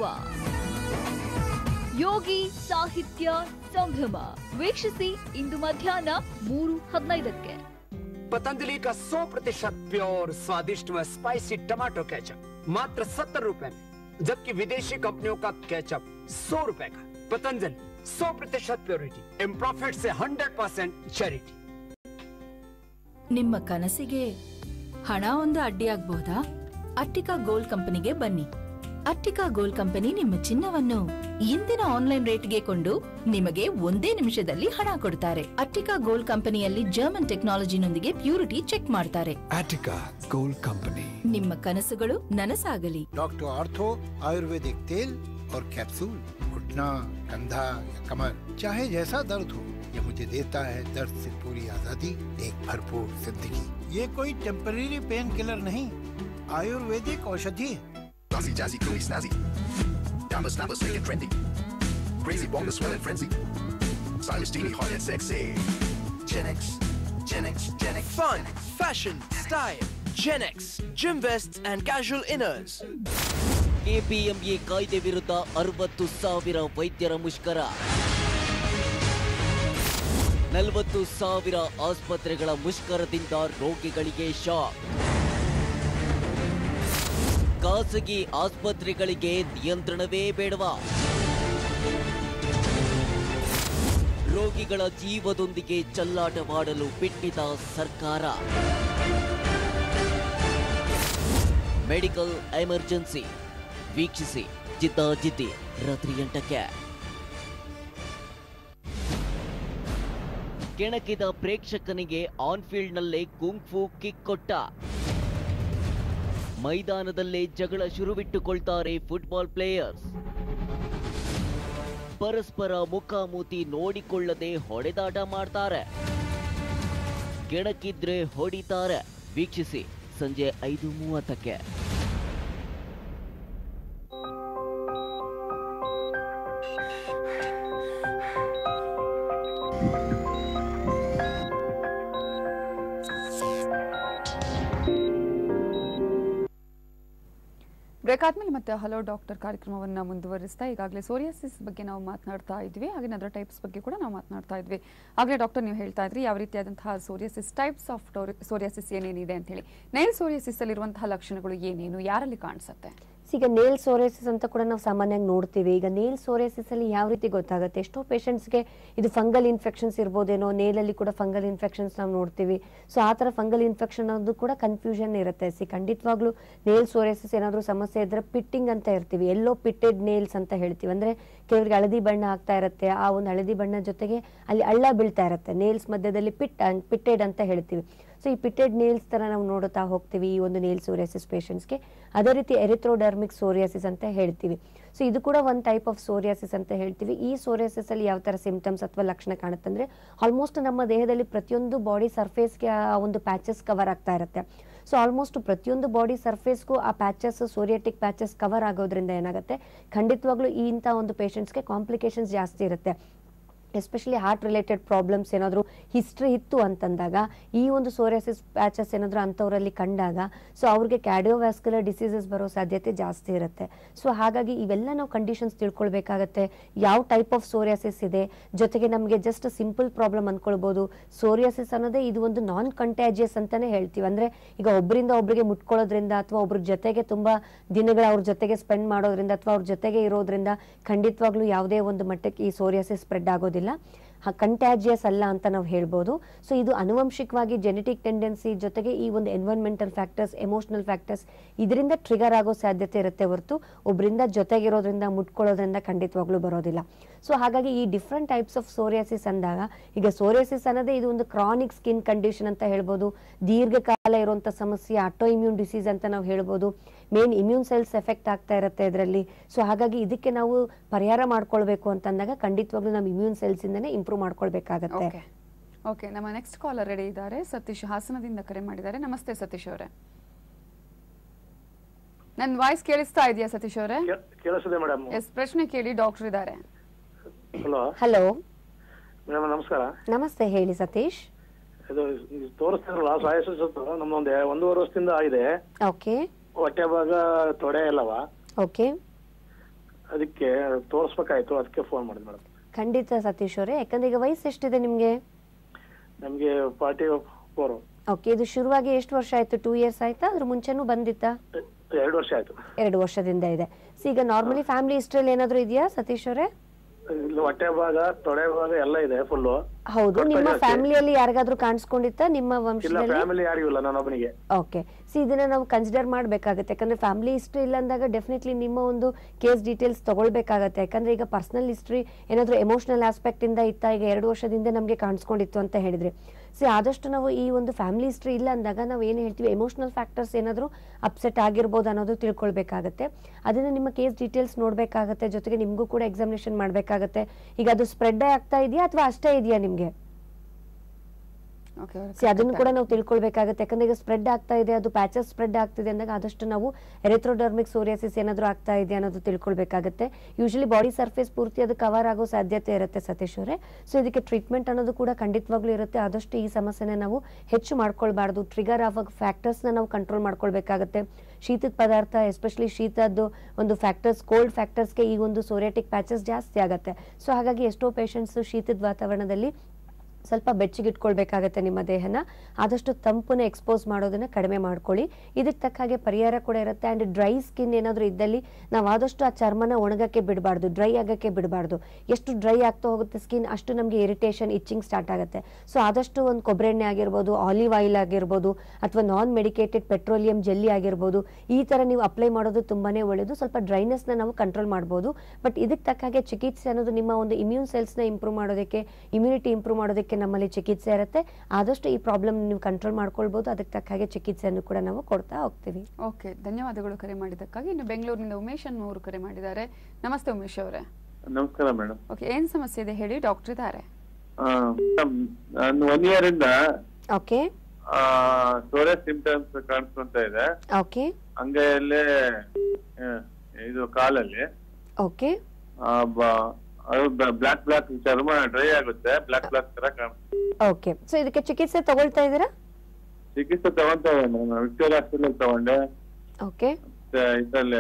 ಯೋಗಿ ಸಾಹಿತ್ಯ ಸಂಭ್ರಮ ವೀಕ್ಷಿಸಿ ಇಂದು ಮಧ್ಯಾಹ್ನ ಮೂರು ಹದಿನೈದಕ್ಕೆ पतंजलि का 100 प्रतिशत प्योर स्वादिष्ट व स्पाइसी टमाटो केचप मात्र सत्तर रुपए में जबकि विदेशी कंपनियों का केचप सौ रुपए का पतंजलि 100 प्रतिशत प्योरिटी इन प्रॉफिट से 100 परसेंट चैरिटी ನಿಮ್ಮ ಕನಸಿಗೆ ಹಣ ಒಂದು ಅಡ್ಡಿಯಾಗಬಹುದಾ ಅಟ್ಟಿಕಾ ಗೋಲ್ಡ್ ಕಂಪನಿಗೆ ಬನ್ನಿ ಅಟ್ಟಿಕಾ ಗೋಲ್ಡ್ ಕಂಪನಿ ನಿಮ್ಮ ಚಿನ್ನವನ್ನು ಇಂದಿನ ಆನ್ಲೈನ್ ರೇಟ್ಗೆ ಕೊಂಡು ನಿಮಗೆ ಒಂದೇ ನಿಮಿಷದಲ್ಲಿ ಹಣ ಕೊಡ್ತಾರೆ ಅಟ್ಟಿಕಾ ಗೋಲ್ಡ್ ಕಂಪನಿಯಲ್ಲಿ ಜರ್ಮನ್ ಟೆಕ್ನಾಲಜಿನೊಂದಿಗೆ ಪ್ಯೂರಿಟಿ ಚೆಕ್ ಮಾಡ್ತಾರೆ Attica Gold Company. ನಿಮ್ಮ ಕನಸುಗಳು ನನಸಾಗಲಿ डॉक्टर आर्थो आयुर्वेदिक तेल और कैप्सूल घुटना कंधा या कमर चाहे जैसा दर्द हो ये मुझे देता है दर्द से पूरी आजादी एक भरपूर जिंदगी ये कोई टेम्पररी पेन किलर नहीं आयुर्वेदिक औषधि है Classy, jazzy, cool, snazzy. Diamond snappers making trendy. Crazy bonga swelling frenzy. Stylish, steamy, hot and sexy. Gen X, Gen X, Gen X. Fun, fashion, style, Gen X, gym vests and casual inners. KPMA ಕಾಯ್ದೆ ವಿರುದ್ಧ ಅರವತ್ತು ಸಾವಿರ ವೈದ್ಯರ ಮುಷ್ಕರ ನಲವತ್ತು ಸಾವಿರ ಆಸ್ಪತ್ರೆಗಳ ಮುಷ್ಕರದಿಂದ ರೋಗಿಗಳಿಗೆ ಶಾಕ್ ಖಾಸಗಿ ಆಸ್ಪತ್ರೆಗಳಿಗೆ ನಿಯಂತ್ರಣವೇ ಬೇಡವಾ ರೋಗಿಗಳ ಜೀವದೊಂದಿಗೆ ಚಲ್ಲಾಟವಾಡಲು ಬಿಟ್ಟಿದ ಸರ್ಕಾರ ಮೆಡಿಕಲ್ ಎಮರ್ಜೆನ್ಸಿ ವೀಕ್ಷಿಸಿ ಜಿದ್ದಾಜಿದ್ದಿ ರಾತ್ರಿ ಎಂಟಕ್ಕೆ ಕೆಣಕಿದ ಪ್ರೇಕ್ಷಕನಿಗೆ ಆನ್ಫೀಲ್ಡ್ನಲ್ಲೇ ಕುಂಫು ಕಿಕ್ ಕೊಟ್ಟ ಮೈದಾನದಲ್ಲೇ ಜಗಳ ಶುರುವಿಟ್ಟುಕೊಳ್ತಾರೆ ಫುಟ್ಬಾಲ್ ಪ್ಲೇಯರ್ಸ್ ಪರಸ್ಪರ ಮುಖಾಮುಖಿ ನೋಡಿಕೊಳ್ಳದೆ ಹೊಡೆದಾಟ ಮಾಡ್ತಾರೆ ಕೆಣಕಿದ್ರೆ ಹೊಡಿತಾರೆ ವೀಕ್ಷಿಸಿ ಸಂಜೆ ಐದು ಮೂವತ್ತಕ್ಕೆ ಬ್ರೇಕ್ ಆದ್ಮೇಲೆ ಮತ್ತೆ ಹಲೋ ಡಾಕ್ಟರ್ ಕಾರ್ಯಕ್ರಮವನ್ನ ಮುಂದುವರಿಸ್ತಾ ಈಗಾಗಲೇ ಸೋರಿಯಾಸಿಸ್ ಬಗ್ಗೆ ನಾವು ಮಾತನಾಡ್ತಾ ಇದ್ವಿ ಹಾಗೆ ಅದರ ಟೈಪ್ಸ್ ಬಗ್ಗೆ ಕೂಡ ನಾವು ಮಾತನಾಡ್ತಾ ಇದ್ವಿ ಆಗಲೇ ಡಾಕ್ಟರ್ ನೀವು ಹೇಳ್ತಾ ಇದ್ರಿ ಯಾವ ರೀತಿಯಾದಂತಹ ಸೋರಿಯಾಸಿಸ್ ಟೈಪ್ಸ್ ಆಫ್ ಸೋರಿಯಾಸಿಸ್ ಏನೇನಿದೆ ಅಂತ ಹೇಳಿ ನೈಲ್ ಸೋರಿಯಾಸಿಸ್ ಅಲ್ಲಿರುವಂತಹ ಲಕ್ಷಣಗಳು ಏನೇನು ಯಾರಲ್ಲಿ ಕಾಣಿಸುತ್ತೆ ಈಗ ನೇಲ್ ಸೋರೇಸಿಸ್ ಅಂತ ಕೂಡ ನಾವು ಸಾಮಾನ್ಯವಾಗಿ ನೋಡ್ತೀವಿ ಈಗ ನೇಲ್ ಸೋರೇಸಿಸ್ ಅಲ್ಲಿ ಯಾವ ರೀತಿ ಗೊತ್ತಾಗುತ್ತೆ ಎಷ್ಟೋ ಪೇಷಂಟ್ಸ್ಗೆ ಇದು ಫಂಗಲ್ ಇನ್ಫೆಕ್ಷನ್ಸ್ ಇರ್ಬೋದೇನೋ ನೇಲಲ್ಲಿ ಕೂಡ ಫಂಗಲ್ ಇನ್ಫೆಕ್ಷನ್ಸ್ ನಾವು ನೋಡ್ತೀವಿ ಸೊ ಆ ಥರ ಫಂಗಲ್ ಇನ್ಫೆಕ್ಷನ್ ಅದು ಕೂಡ ಕನ್ಫ್ಯೂಷನ್ ಇರುತ್ತೆ ಸಿ ಖಂಡಿತವಾಗ್ಲೂ ನೇಲ್ ಸೋರೇಸಿಸ್ ಏನಾದರೂ ಸಮಸ್ಯೆ ಇದ್ರೆ ಪಿಟ್ಟಿಂಗ್ ಅಂತ ಇರ್ತೀವಿ ಎಲ್ಲೋ ಪಿಟ್ಟೆಡ್ ನೇಲ್ಸ್ ಅಂತ ಹೇಳ್ತೀವಿ ಅಂದ್ರೆ ಕೆಲವರಿಗೆ ಹಳದಿ ಬಣ್ಣ ಆಗ್ತಾ ಇರುತ್ತೆ ಆ ಒಂದು ಹಳದಿ ಬಣ್ಣ ಜೊತೆಗೆ ಅಲ್ಲಿ ಹಳ್ಳ ಬೀಳ್ತಾ ಇರುತ್ತೆ ನೇಲ್ಸ್ ಮಧ್ಯದಲ್ಲಿ ಪಿಟ್ ಪಿಟ್ಟೆಡ್ ಅಂತ ಹೇಳ್ತೀವಿ ಸೊ ಈ ಪಿಟ್ಟೆಡ್ ನೇಲ್ಸ್ ತರ ನಾವು ನೋಡುತ್ತಾ ಹೋಗ್ತೀವಿ ಈ ಒಂದು ನೇಲ್ ಸೋರಿಯಾಸಿಸ್ ಪೇಷಂಟ್ಸ್ಗೆ ಅದೇ ರೀತಿ ಎರಿಥ್ರೋಡರ್ಮಿಕ್ ಸೋರಿಯಾಸಿಸ್ ಅಂತ ಹೇಳ್ತೀವಿ ಸೊ ಇದು ಕೂಡ ಒಂದು ಟೈಪ್ ಆಫ್ ಸೋರಿಯಾಸಿಸ್ ಅಂತ ಹೇಳ್ತೀವಿ ಈ ಸೋರಿಯಾಸಿಸ್ ಅಲ್ಲಿ ಯಾವ ತರ ಸಿಂಪ್ಟಮ್ಸ್ ಅಥವಾ ಲಕ್ಷಣ ಕಾಣುತ್ತಂದ್ರೆ ಆಲ್ಮೋಸ್ಟ್ ನಮ್ಮ ದೇಹದಲ್ಲಿ ಪ್ರತಿಯೊಂದು ಬಾಡಿ ಸರ್ಫೇಸ್ಗೆ ಆ ಒಂದು ಪ್ಯಾಚಸ್ ಕವರ್ ಆಗ್ತಾ ಇರುತ್ತೆ ಸೊ ಆಲ್ಮೋಸ್ಟ್ ಪ್ರತಿಯೊಂದು ಬಾಡಿ ಸರ್ಫೇಸ್ಗೂ ಆ ಪ್ಯಾಚಸ್ ಸೋರಿಯಾಟಿಕ್ ಪ್ಯಾಚಸ್ ಕವರ್ ಆಗೋದ್ರಿಂದ ಏನಾಗುತ್ತೆ ಖಂಡಿತವಾಗ್ಲೂ ಈ ಇಂಥ ಒಂದು ಪೇಷಂಟ್ಸ್ಗೆ ಕಾಂಪ್ಲಿಕೇಶನ್ಸ್ ಜಾಸ್ತಿ ಇರುತ್ತೆ ಎಸ್ಪೆಷಲಿ ಹಾರ್ಟ್ ರಿಲೇಟೆಡ್ ಪ್ರಾಬ್ಲಮ್ಸ್ ಏನಾದರೂ ಹಿಸ್ಟ್ರಿ ಇತ್ತು ಅಂತಂದಾಗ ಈ ಒಂದು ಸೋರಿಯಾಸಿಸ್ ಪ್ಯಾಚಸ್ ಏನಾದರೂ ಅಂಥವರಲ್ಲಿ ಕಂಡಾಗ ಸೊ ಅವ್ರಿಗೆ ಕ್ಯಾಡಿಯೋವ್ಯಾಸ್ಕ್ಯುಲರ್ ಡಿಸೀಸಸ್ ಬರೋ ಸಾಧ್ಯತೆ ಜಾಸ್ತಿ ಇರುತ್ತೆ ಸೊ ಹಾಗಾಗಿ ಇವೆಲ್ಲ ನಾವು ಕಂಡೀಷನ್ಸ್ ತಿಳ್ಕೊಳ್ಬೇಕಾಗತ್ತೆ ಯಾವ ಟೈಪ್ ಆಫ್ ಸೋರಿಯಾಸಿಸ್ ಇದೆ ಜೊತೆಗೆ ನಮಗೆ ಜಸ್ಟ್ ಸಿಂಪಲ್ ಪ್ರಾಬ್ಲಮ್ ಅಂದ್ಕೊಳ್ಬೋದು ಸೋರಿಯಾಸಿಸ್ ಅನ್ನೋದೇ ಇದು ಒಂದು ನಾನ್ ಕಂಟ್ಯಾಜಿಯಸ್ ಅಂತಾನೆ ಹೇಳ್ತೀವಿ ಅಂದ್ರೆ ಈಗ ಒಬ್ಬರಿಂದ ಒಬ್ಬರಿಗೆ ಮುಟ್ಕೊಳ್ಳೋದ್ರಿಂದ ಅಥವಾ ಒಬ್ರ ಜೊತೆಗೆ ತುಂಬಾ ದಿನಗಳ ಅವ್ರ ಜೊತೆಗೆ ಸ್ಪೆಂಡ್ ಮಾಡೋದ್ರಿಂದ ಅಥವಾ ಅವ್ರ ಜೊತೆಗೆ ಇರೋದ್ರಿಂದ ಖಂಡಿತವಾಗ್ಲೂ ಯಾವುದೇ ಒಂದು ಮಟ್ಟಕ್ಕೆ ಈ ಸೋರಿಯಾಸಿಸ್ ಸ್ಪ್ರೆಡ್ ಆಗೋದಿಲ್ಲ ಕಂಟ್ಯಾಜಿಯಸ್ ಅಲ್ಲ ಅಂತ ನಾವು ಹೇಳ್ಬೋದು ಸೊ ಇದು ಅನುವಂಶಿಕವಾಗಿ ಜೆನೆಟಿಕ್ ಟೆಂಡೆನ್ಸಿ ಜೊತೆಗೆ ಈ ಒಂದು ಎನ್ವೈರ್ಮೆಂಟಲ್ ಫ್ಯಾಕ್ಟರ್ಸ್ ಎಮೋಷನಲ್ ಫ್ಯಾಕ್ಟರ್ಸ್ ಇದರಿಂದ ಟ್ರಿಗರ್ ಆಗೋ ಸಾಧ್ಯತೆ ಇರುತ್ತೆ ಹೊರತು ಒಬ್ಬರಿಂದ ಜೊತೆಗಿರೋದ್ರಿಂದ ಮುಟ್ಕೊಳ್ಳೋದ್ರಿಂದ ಖಂಡಿತವಾಗ್ಲೂ ಬರೋದಿಲ್ಲ ಸೊ ಹಾಗಾಗಿ ಈ ಡಿಫ್ರೆಂಟ್ ಟೈಪ್ಸ್ ಆಫ್ ಸೋರಿಯಾಸಿಸ್ ಅಂದಾಗ ಈಗ ಸೋರಿಯಾಸಿಸ್ ಅನ್ನೋದೇ ಇದು ಒಂದು ಕ್ರಾನಿಕ್ ಸ್ಕಿನ್ ಕಂಡೀಷನ್ ಅಂತ ಹೇಳ್ಬೋದು ದೀರ್ಘಕಾಲ ಇರುವಂತ ಸಮಸ್ಯೆ ಆಟೋ ಇಮ್ಯೂನ್ ಡಿಸೀಸ್ ಅಂತ ನಾವು ಹೇಳ್ಬೋದು ಮೇನ್ ಇಮ್ಯೂನ್ ಸೆಲ್ಸ್ ಎಫೆಕ್ಟ್ ಆಗ್ತಾ ಇರುತ್ತೆ ಇದರಲ್ಲಿ ಸೊ ಹಾಗಾಗಿ ಇದಕ್ಕೆ ನಾವು ಪರಿಹಾರ ಮಾಡ್ಕೊಳ್ಬೇಕು ಅಂತಂದಾಗ ಖಂಡಿತವಾಗ್ಲೂ ನಮ್ಮ ಇಮ್ಯೂನ್ ಸೆಲ್ಸ್ ಇಂದನೇ ಇಂಪ್ರೂವ್ ಮಾಡ್ಕೊಳ್ಬೇಕಾಗತ್ತೆ ಓಕೆ ಓಕೆ ನಮ್ಮ ನೆಕ್ಸ್ಟ್ ಕಾಲರ್ ರೆಡಿ ಇದ್ದಾರೆ ಸತೀಶ್ ಹಾಸನದಿಂದ ಕರೆ ಮಾಡಿದ್ದಾರೆ ನಮಸ್ತೆ ಸತೀಶ್ ಅವರೇ ನನ್ನ ವಾಯ್ಸ್ ಕೇಳಿಸ್ತಾ ಇದೆಯಾ ಸತೀಶ್ ಅವರೇ ಕೇಳಿಸಿದೆ ಮೇಡಮ್ ಎಸ್ ಪ್ರಶ್ನೆ ಕೇಳಿ ಡಾಕ್ಟರ್ ಇದ್ದಾರೆ ಹಲೋ ಹಲೋ ಮೇಡಮ್ ನಮಸ್ಕಾರ ನಮಸ್ತೆ ಹೇಳಿ ಸತೀಶ್ ಇದು ಇದು ತೋರಿಸ್ತಿದ್ರಲ್ಲ ಸಾಯಸಿಸ್ ನಮ್ದೊಂದು ಒಂದೂವರೆ ವರ್ಷದಿಂದ ಆಗಿದೆ ಓಕೆ ಹೊಟ್ಟೆ ಭಾಗ ತೊಡೆ ಎಲ್ಲವ ಓಕೆ ಅದಕ್ಕೆ ತೋರಿಸ್ಬೇಕಾಯ್ತು ಅದಕ್ಕೆ ಫೋನ್ ಮಾಡಿದೆ ಮೇಡಮ್ ಖಂಡಿತ ಸತೀಶ್ ಅವರೇ ಯಾಕಂದ್ರೆ ಈಗ ವಯಸ್ಸು ಎಷ್ಟಿದೆ ನಿಮ್ಗೆ ನಮ್ಗೆ ಫಾರ್ಟಿ ಫೋರ್ ಓಕೆ ಇದು ಶುರುವಾಗಿ ಎಷ್ಟು ವರ್ಷ ಆಯ್ತು ಟೂ ಇಯರ್ಸ್ ಆಯ್ತಾ ಅದ್ರ ಮುಂಚೆನೂ ಬಂದಿತ್ತಾ ಎರಡು ವರ್ಷ ಆಯ್ತು ಎರಡು ವರ್ಷದಿಂದ ಇದೆ ಸೊ ಈಗ ನಾರ್ಮಲಿ ಫ್ಯಾಮಿಲಿ ಹಿಸ್ಟ್ರಿಯಲ್ಲಿ ಏನಾದರೂ ಇದೆಯಾ ಸತೀಶ್ ಅವರೇ ಇಲ್ಲಿ ಹೊಟ್ಟೆ ಭಾಗ ತೊಡೆ ಭಾಗ ಎಲ್ಲ ಇದೆ ಫುಲ್ ಹೌದು ನಿಮ್ಮ ಫ್ಯಾಮಿಲಿಯಲ್ಲಿ ಯಾರಿಗಾದ್ರೂ ಕಾಣಿಸ್ಕೊಂಡಿತ್ತಾ ನಿಮ್ಮ ಇಲ್ಲ ವಂಶದಲ್ಲಿ ಫ್ಯಾಮಿಲಿ ಯಾರಿಗೂ ಇಲ್ಲ ನಾನೊಬ್ಬನಿಗೆ ಓಕೆ ಸಿ ಇದನ್ನ ನಾವು ಕನ್ಸಿಡರ್ ಮಾಡಬೇಕಾಗುತ್ತೆ ಯಾಕಂದ್ರೆ ಫ್ಯಾಮಿಲಿ ಹಿಸ್ಟ್ರಿ ಇಲ್ಲ ಅಂದಾಗ ಡೆಫಿನೆಟ್ಲಿ ನಿಮ್ಮ ಒಂದು ಕೇಸ್ ಡೀಟೇಲ್ಸ್ ತಗೊಳ್ಬೇಕಾಗತ್ತೆ ಯಾಕಂದ್ರೆ ಈಗ ಪರ್ಸನಲ್ ಹಿಸ್ಟ್ರಿ ಏನಾದರೂ ಎಮೋಷನಲ್ ಆಸ್ಪೆಕ್ಟ್ ಇಂದ ಇತ್ತ ಈಗ ಎರಡು ವರ್ಷದಿಂದ ನಮಗೆ ಕಾಣಿಸ್ಕೊಂಡಿತ್ತು ಅಂತ ಹೇಳಿದ್ರೆ ಸಿ ಆದಷ್ಟು ನಾವು ಈ ಒಂದು ಫ್ಯಾಮಿಲಿ ಹಿಸ್ಟ್ರಿ ಇಲ್ಲ ಅಂದಾಗ ನಾವು ಏನು ಹೇಳ್ತೀವಿ ಎಮೋಷನಲ್ ಫ್ಯಾಕ್ಟರ್ಸ್ ಏನಾದರೂ ಅಪ್ಸೆಟ್ ಆಗಿರ್ಬೋದು ಅನ್ನೋದು ತಿಳ್ಕೊಳ್ಬೇಕಾಗತ್ತೆ ಅದನ್ನ ನಿಮ್ಮ ಕೇಸ್ ಡೀಟೇಲ್ಸ್ ನೋಡಬೇಕಾಗತ್ತೆ ಜೊತೆಗೆ ನಿಮಗೂ ಕೂಡ ಎಕ್ಸಾಮಿನೇಷನ್ ಮಾಡಬೇಕಾಗತ್ತೆ ಈಗ ಅದು ಸ್ಪ್ರೆಡ್ ಆಗ್ತಾ ಇದೆಯಾ ಅಥವಾ ಅಷ್ಟೇ ಇದೆಯಾ ನಿಮಗೆ ಓಕೆ ಸಿ ಅದನ್ನು ಕೂಡ ನಾವು ತಿಳ್ಕೊಳ್ಬೇಕಾಗುತ್ತೆ ಯಾಕಂದ್ರೆ ಈಗ ಸ್ಪ್ರೆಡ್ ಆಗ್ತಾ ಇದೆ ಅದು ಪ್ಯಾಚಸ್ ಸ್ಪ್ರೆಡ್ ಆಗ್ತಿದೆ ಅಂದಾಗ ಆದಷ್ಟು ನಾವು ಎರೆಥ್ರೋಡರ್ಮಿಕ್ ಸೋರಿಯಾಸಿಸ್ ಏನಾದರೂ ಆಗ್ತಾ ಇದೆ ಅನ್ನೋದು ತಿಳ್ಕೊಳ್ಬೇಕಾಗುತ್ತೆ ಯೂಶಲಿ ಬಾಡಿ ಸರ್ಫೇಸ್ ಪೂರ್ತಿ ಅದು ಕವರ್ ಆಗೋ ಸಾಧ್ಯತೆ ಇರುತ್ತೆ ಸತೀಶ್ ಅವರೇ ಸೊ ಇದಕ್ಕೆ ಟ್ರೀಟ್ಮೆಂಟ್ ಅನ್ನೋದು ಕೂಡ ಖಂಡಿತವಾಗ್ಲೂ ಇರುತ್ತೆ ಆದಷ್ಟು ಈ ಸಮಸ್ಯೆನ ನಾವು ಹೆಚ್ಚು ಮಾಡ್ಕೊಳ್ಬಾರ್ದು ಟ್ರಿಗರ್ ಆಗುವ ಫ್ಯಾಕ್ಟರ್ಸ್ನ ನಾವು ಕಂಟ್ರೋಲ್ ಮಾಡ್ಕೊಳ್ಬೇಕಾಗುತ್ತೆ ಶೀತದ ಪದಾರ್ಥ ಎಸ್ಪೆಷಲಿ ಶೀತದ್ದು ಒಂದು ಫ್ಯಾಕ್ಟರ್ಸ್ ಕೋಲ್ಡ್ ಫ್ಯಾಕ್ಟರ್ಸ್ಗೆ ಈ ಒಂದು ಸೋರಿಯಾಟಿಕ್ ಪ್ಯಾಚಸ್ ಜಾಸ್ತಿ ಆಗುತ್ತೆ ಸೊ ಹಾಗಾಗಿ ಎಷ್ಟೋ ಪೇಷಂಟ್ಸ್ ಶೀತದ ವಾತಾವರಣದಲ್ಲಿ ಸ್ವಲ್ಪ ಬೆಚ್ಚಗಿಟ್ಕೊಳ್ಬೇಕಾಗತ್ತೆ ನಿಮ್ಮ ದೇಹನ ಆದಷ್ಟು ತಂಪನ್ನ ಎಕ್ಸ್ಪೋಸ್ ಮಾಡೋದನ್ನ ಕಡಿಮೆ ಮಾಡ್ಕೊಳ್ಳಿ ಇದಕ್ಕೆ ತಕ್ಕ ಹಾಗೆ ಪರಿಹಾರ ಕೂಡ ಇರುತ್ತೆ ಆ್ಯಂಡ್ ಡ್ರೈ ಸ್ಕಿನ್ ಏನಾದರೂ ಇದ್ದಲ್ಲಿ ನಾವು ಆದಷ್ಟು ಆ ಚರ್ಮನ ಒಣಗಕ್ಕೆ ಬಿಡಬಾರ್ದು ಡ್ರೈ ಆಗಕ್ಕೆ ಬಿಡಬಾರ್ದು ಎಷ್ಟು ಡ್ರೈ ಆಗ್ತಾ ಹೋಗುತ್ತೆ ಸ್ಕಿನ್ ಅಷ್ಟು ನಮಗೆ ಇರಿಟೇಷನ್ ಇಚ್ಚಿಂಗ್ ಸ್ಟಾರ್ಟ್ ಆಗುತ್ತೆ ಸೊ ಆದಷ್ಟು ಒಂದು ಕೊಬ್ಬರಿ ಎಣ್ಣೆ ಆಗಿರ್ಬೋದು ಆಲಿವ್ ಆಯಿಲ್ ಆಗಿರ್ಬೋದು ಅಥವಾ ನಾನ್ ಮೆಡಿಕೇಟೆಡ್ ಪೆಟ್ರೋಲಿಯಂ ಜೆಲ್ಲಿ ಆಗಿರ್ಬೋದು ಈ ಥರ ನೀವು ಅಪ್ಲೈ ಮಾಡೋದು ತುಂಬಾನೇ ಒಳ್ಳೆಯದು ಸ್ವಲ್ಪ ಡ್ರೈನೆಸ್ನ ನಾವು ಕಂಟ್ರೋಲ್ ಮಾಡ್ಬೋದು ಬಟ್ ಇದಕ್ಕೆ ತಕ್ಕ ಹಾಗೆ ಚಿಕಿತ್ಸೆ ಅನ್ನೋದು ನಿಮ್ಮ ಒಂದು ಇಮ್ಯೂನ್ ಸೆಲ್ಸ್ನ ಇಂಪ್ರೂವ್ ಮಾಡೋದಕ್ಕೆ ಇಮ್ಯುನಿಟಿ ಇಂಪ್ರೂವ್ ಮಾಡೋದಕ್ಕೆ ನಮ್ಮಲ್ಲಿ ಚಿಕಿತ್ಸೆ ಇರುತ್ತೆ ಆದಷ್ಟು ಈ ಪ್ರಾಬ್ಲಮ್ ನೀವು ಕಂಟ್ರೋಲ್ ಮಾಡ್ಕೊಳ್ಬೋದು ಅದಕ್ಕೆ ತಕ್ಕ ಹಾಗೆ ಚಿಕಿತ್ಸೆಯನ್ನು ಕೂಡ ನಾವು ಕೊಡ್ತಾ ಹೋಗ್ತೀವಿ ಓಕೆ ಧನ್ಯವಾದಗಳು ಕರೆ ಮಾಡಿದ್ದಕ್ಕಾಗಿ ಇನ್ನು ಬೆಂಗಳೂರಿನಿಂದ ಉಮೇಶ್ ಅನ್ನೋರು ಕರೆ ಮಾಡಿದ್ದಾರೆ ನಮಸ್ತೆ ಉಮೇಶ್ ಅವರೇ ನಮಸ್ಕಾರ ಮೇಡಮ್ ಓಕೆ ಏನ್ ಸಮಸ್ಯೆ ಇದೆ ಹೇಳಿ ಡಾಕ್ಟರ್ ಇದ್ದಾರೆ ನಾನು ಒನ್ ಇಯರ್ ಇಂದ ಓಕೆ ಸೋರೆ ಸಿಂಪ್ಟಮ್ಸ್ ಕಾಣಿಸ್ಕೊಂತ ಇದೆ ಓಕೆ ಅಂಗೈಯಲ್ಲೇ ಆ, ಇದು ಕಾಲಲ್ಲಿ ಓಕೆ ಆ, ಬ- ಅದು ಬ್ಲಾಕ್ ಬ್ಲಾಕ್ ಚರ್ಮ ಡ್ರೈ ಆಗುತ್ತೆ ಬ್ಲಾಕ್ ಬ್ಲಾಕ್ ತರ ಕಾಣಿಸುತ್ತೆ ಓಕೆ ಸೊ ಇದಕ್ಕೆ ಚಿಕಿತ್ಸೆ ತಗೊಳ್ತಾ ಇದ್ದೀರಾ ಚಿಕಿತ್ಸೆ ತಗೊಂತ ನಾನು ವಿಕ್ಟೋರಿಯಾ ಹಾಸ್ಪಿಟಲ್ ತಗೊಂಡೆ ಓಕೆ ಮತ್ತೆ ಇದ್ರಲ್ಲಿ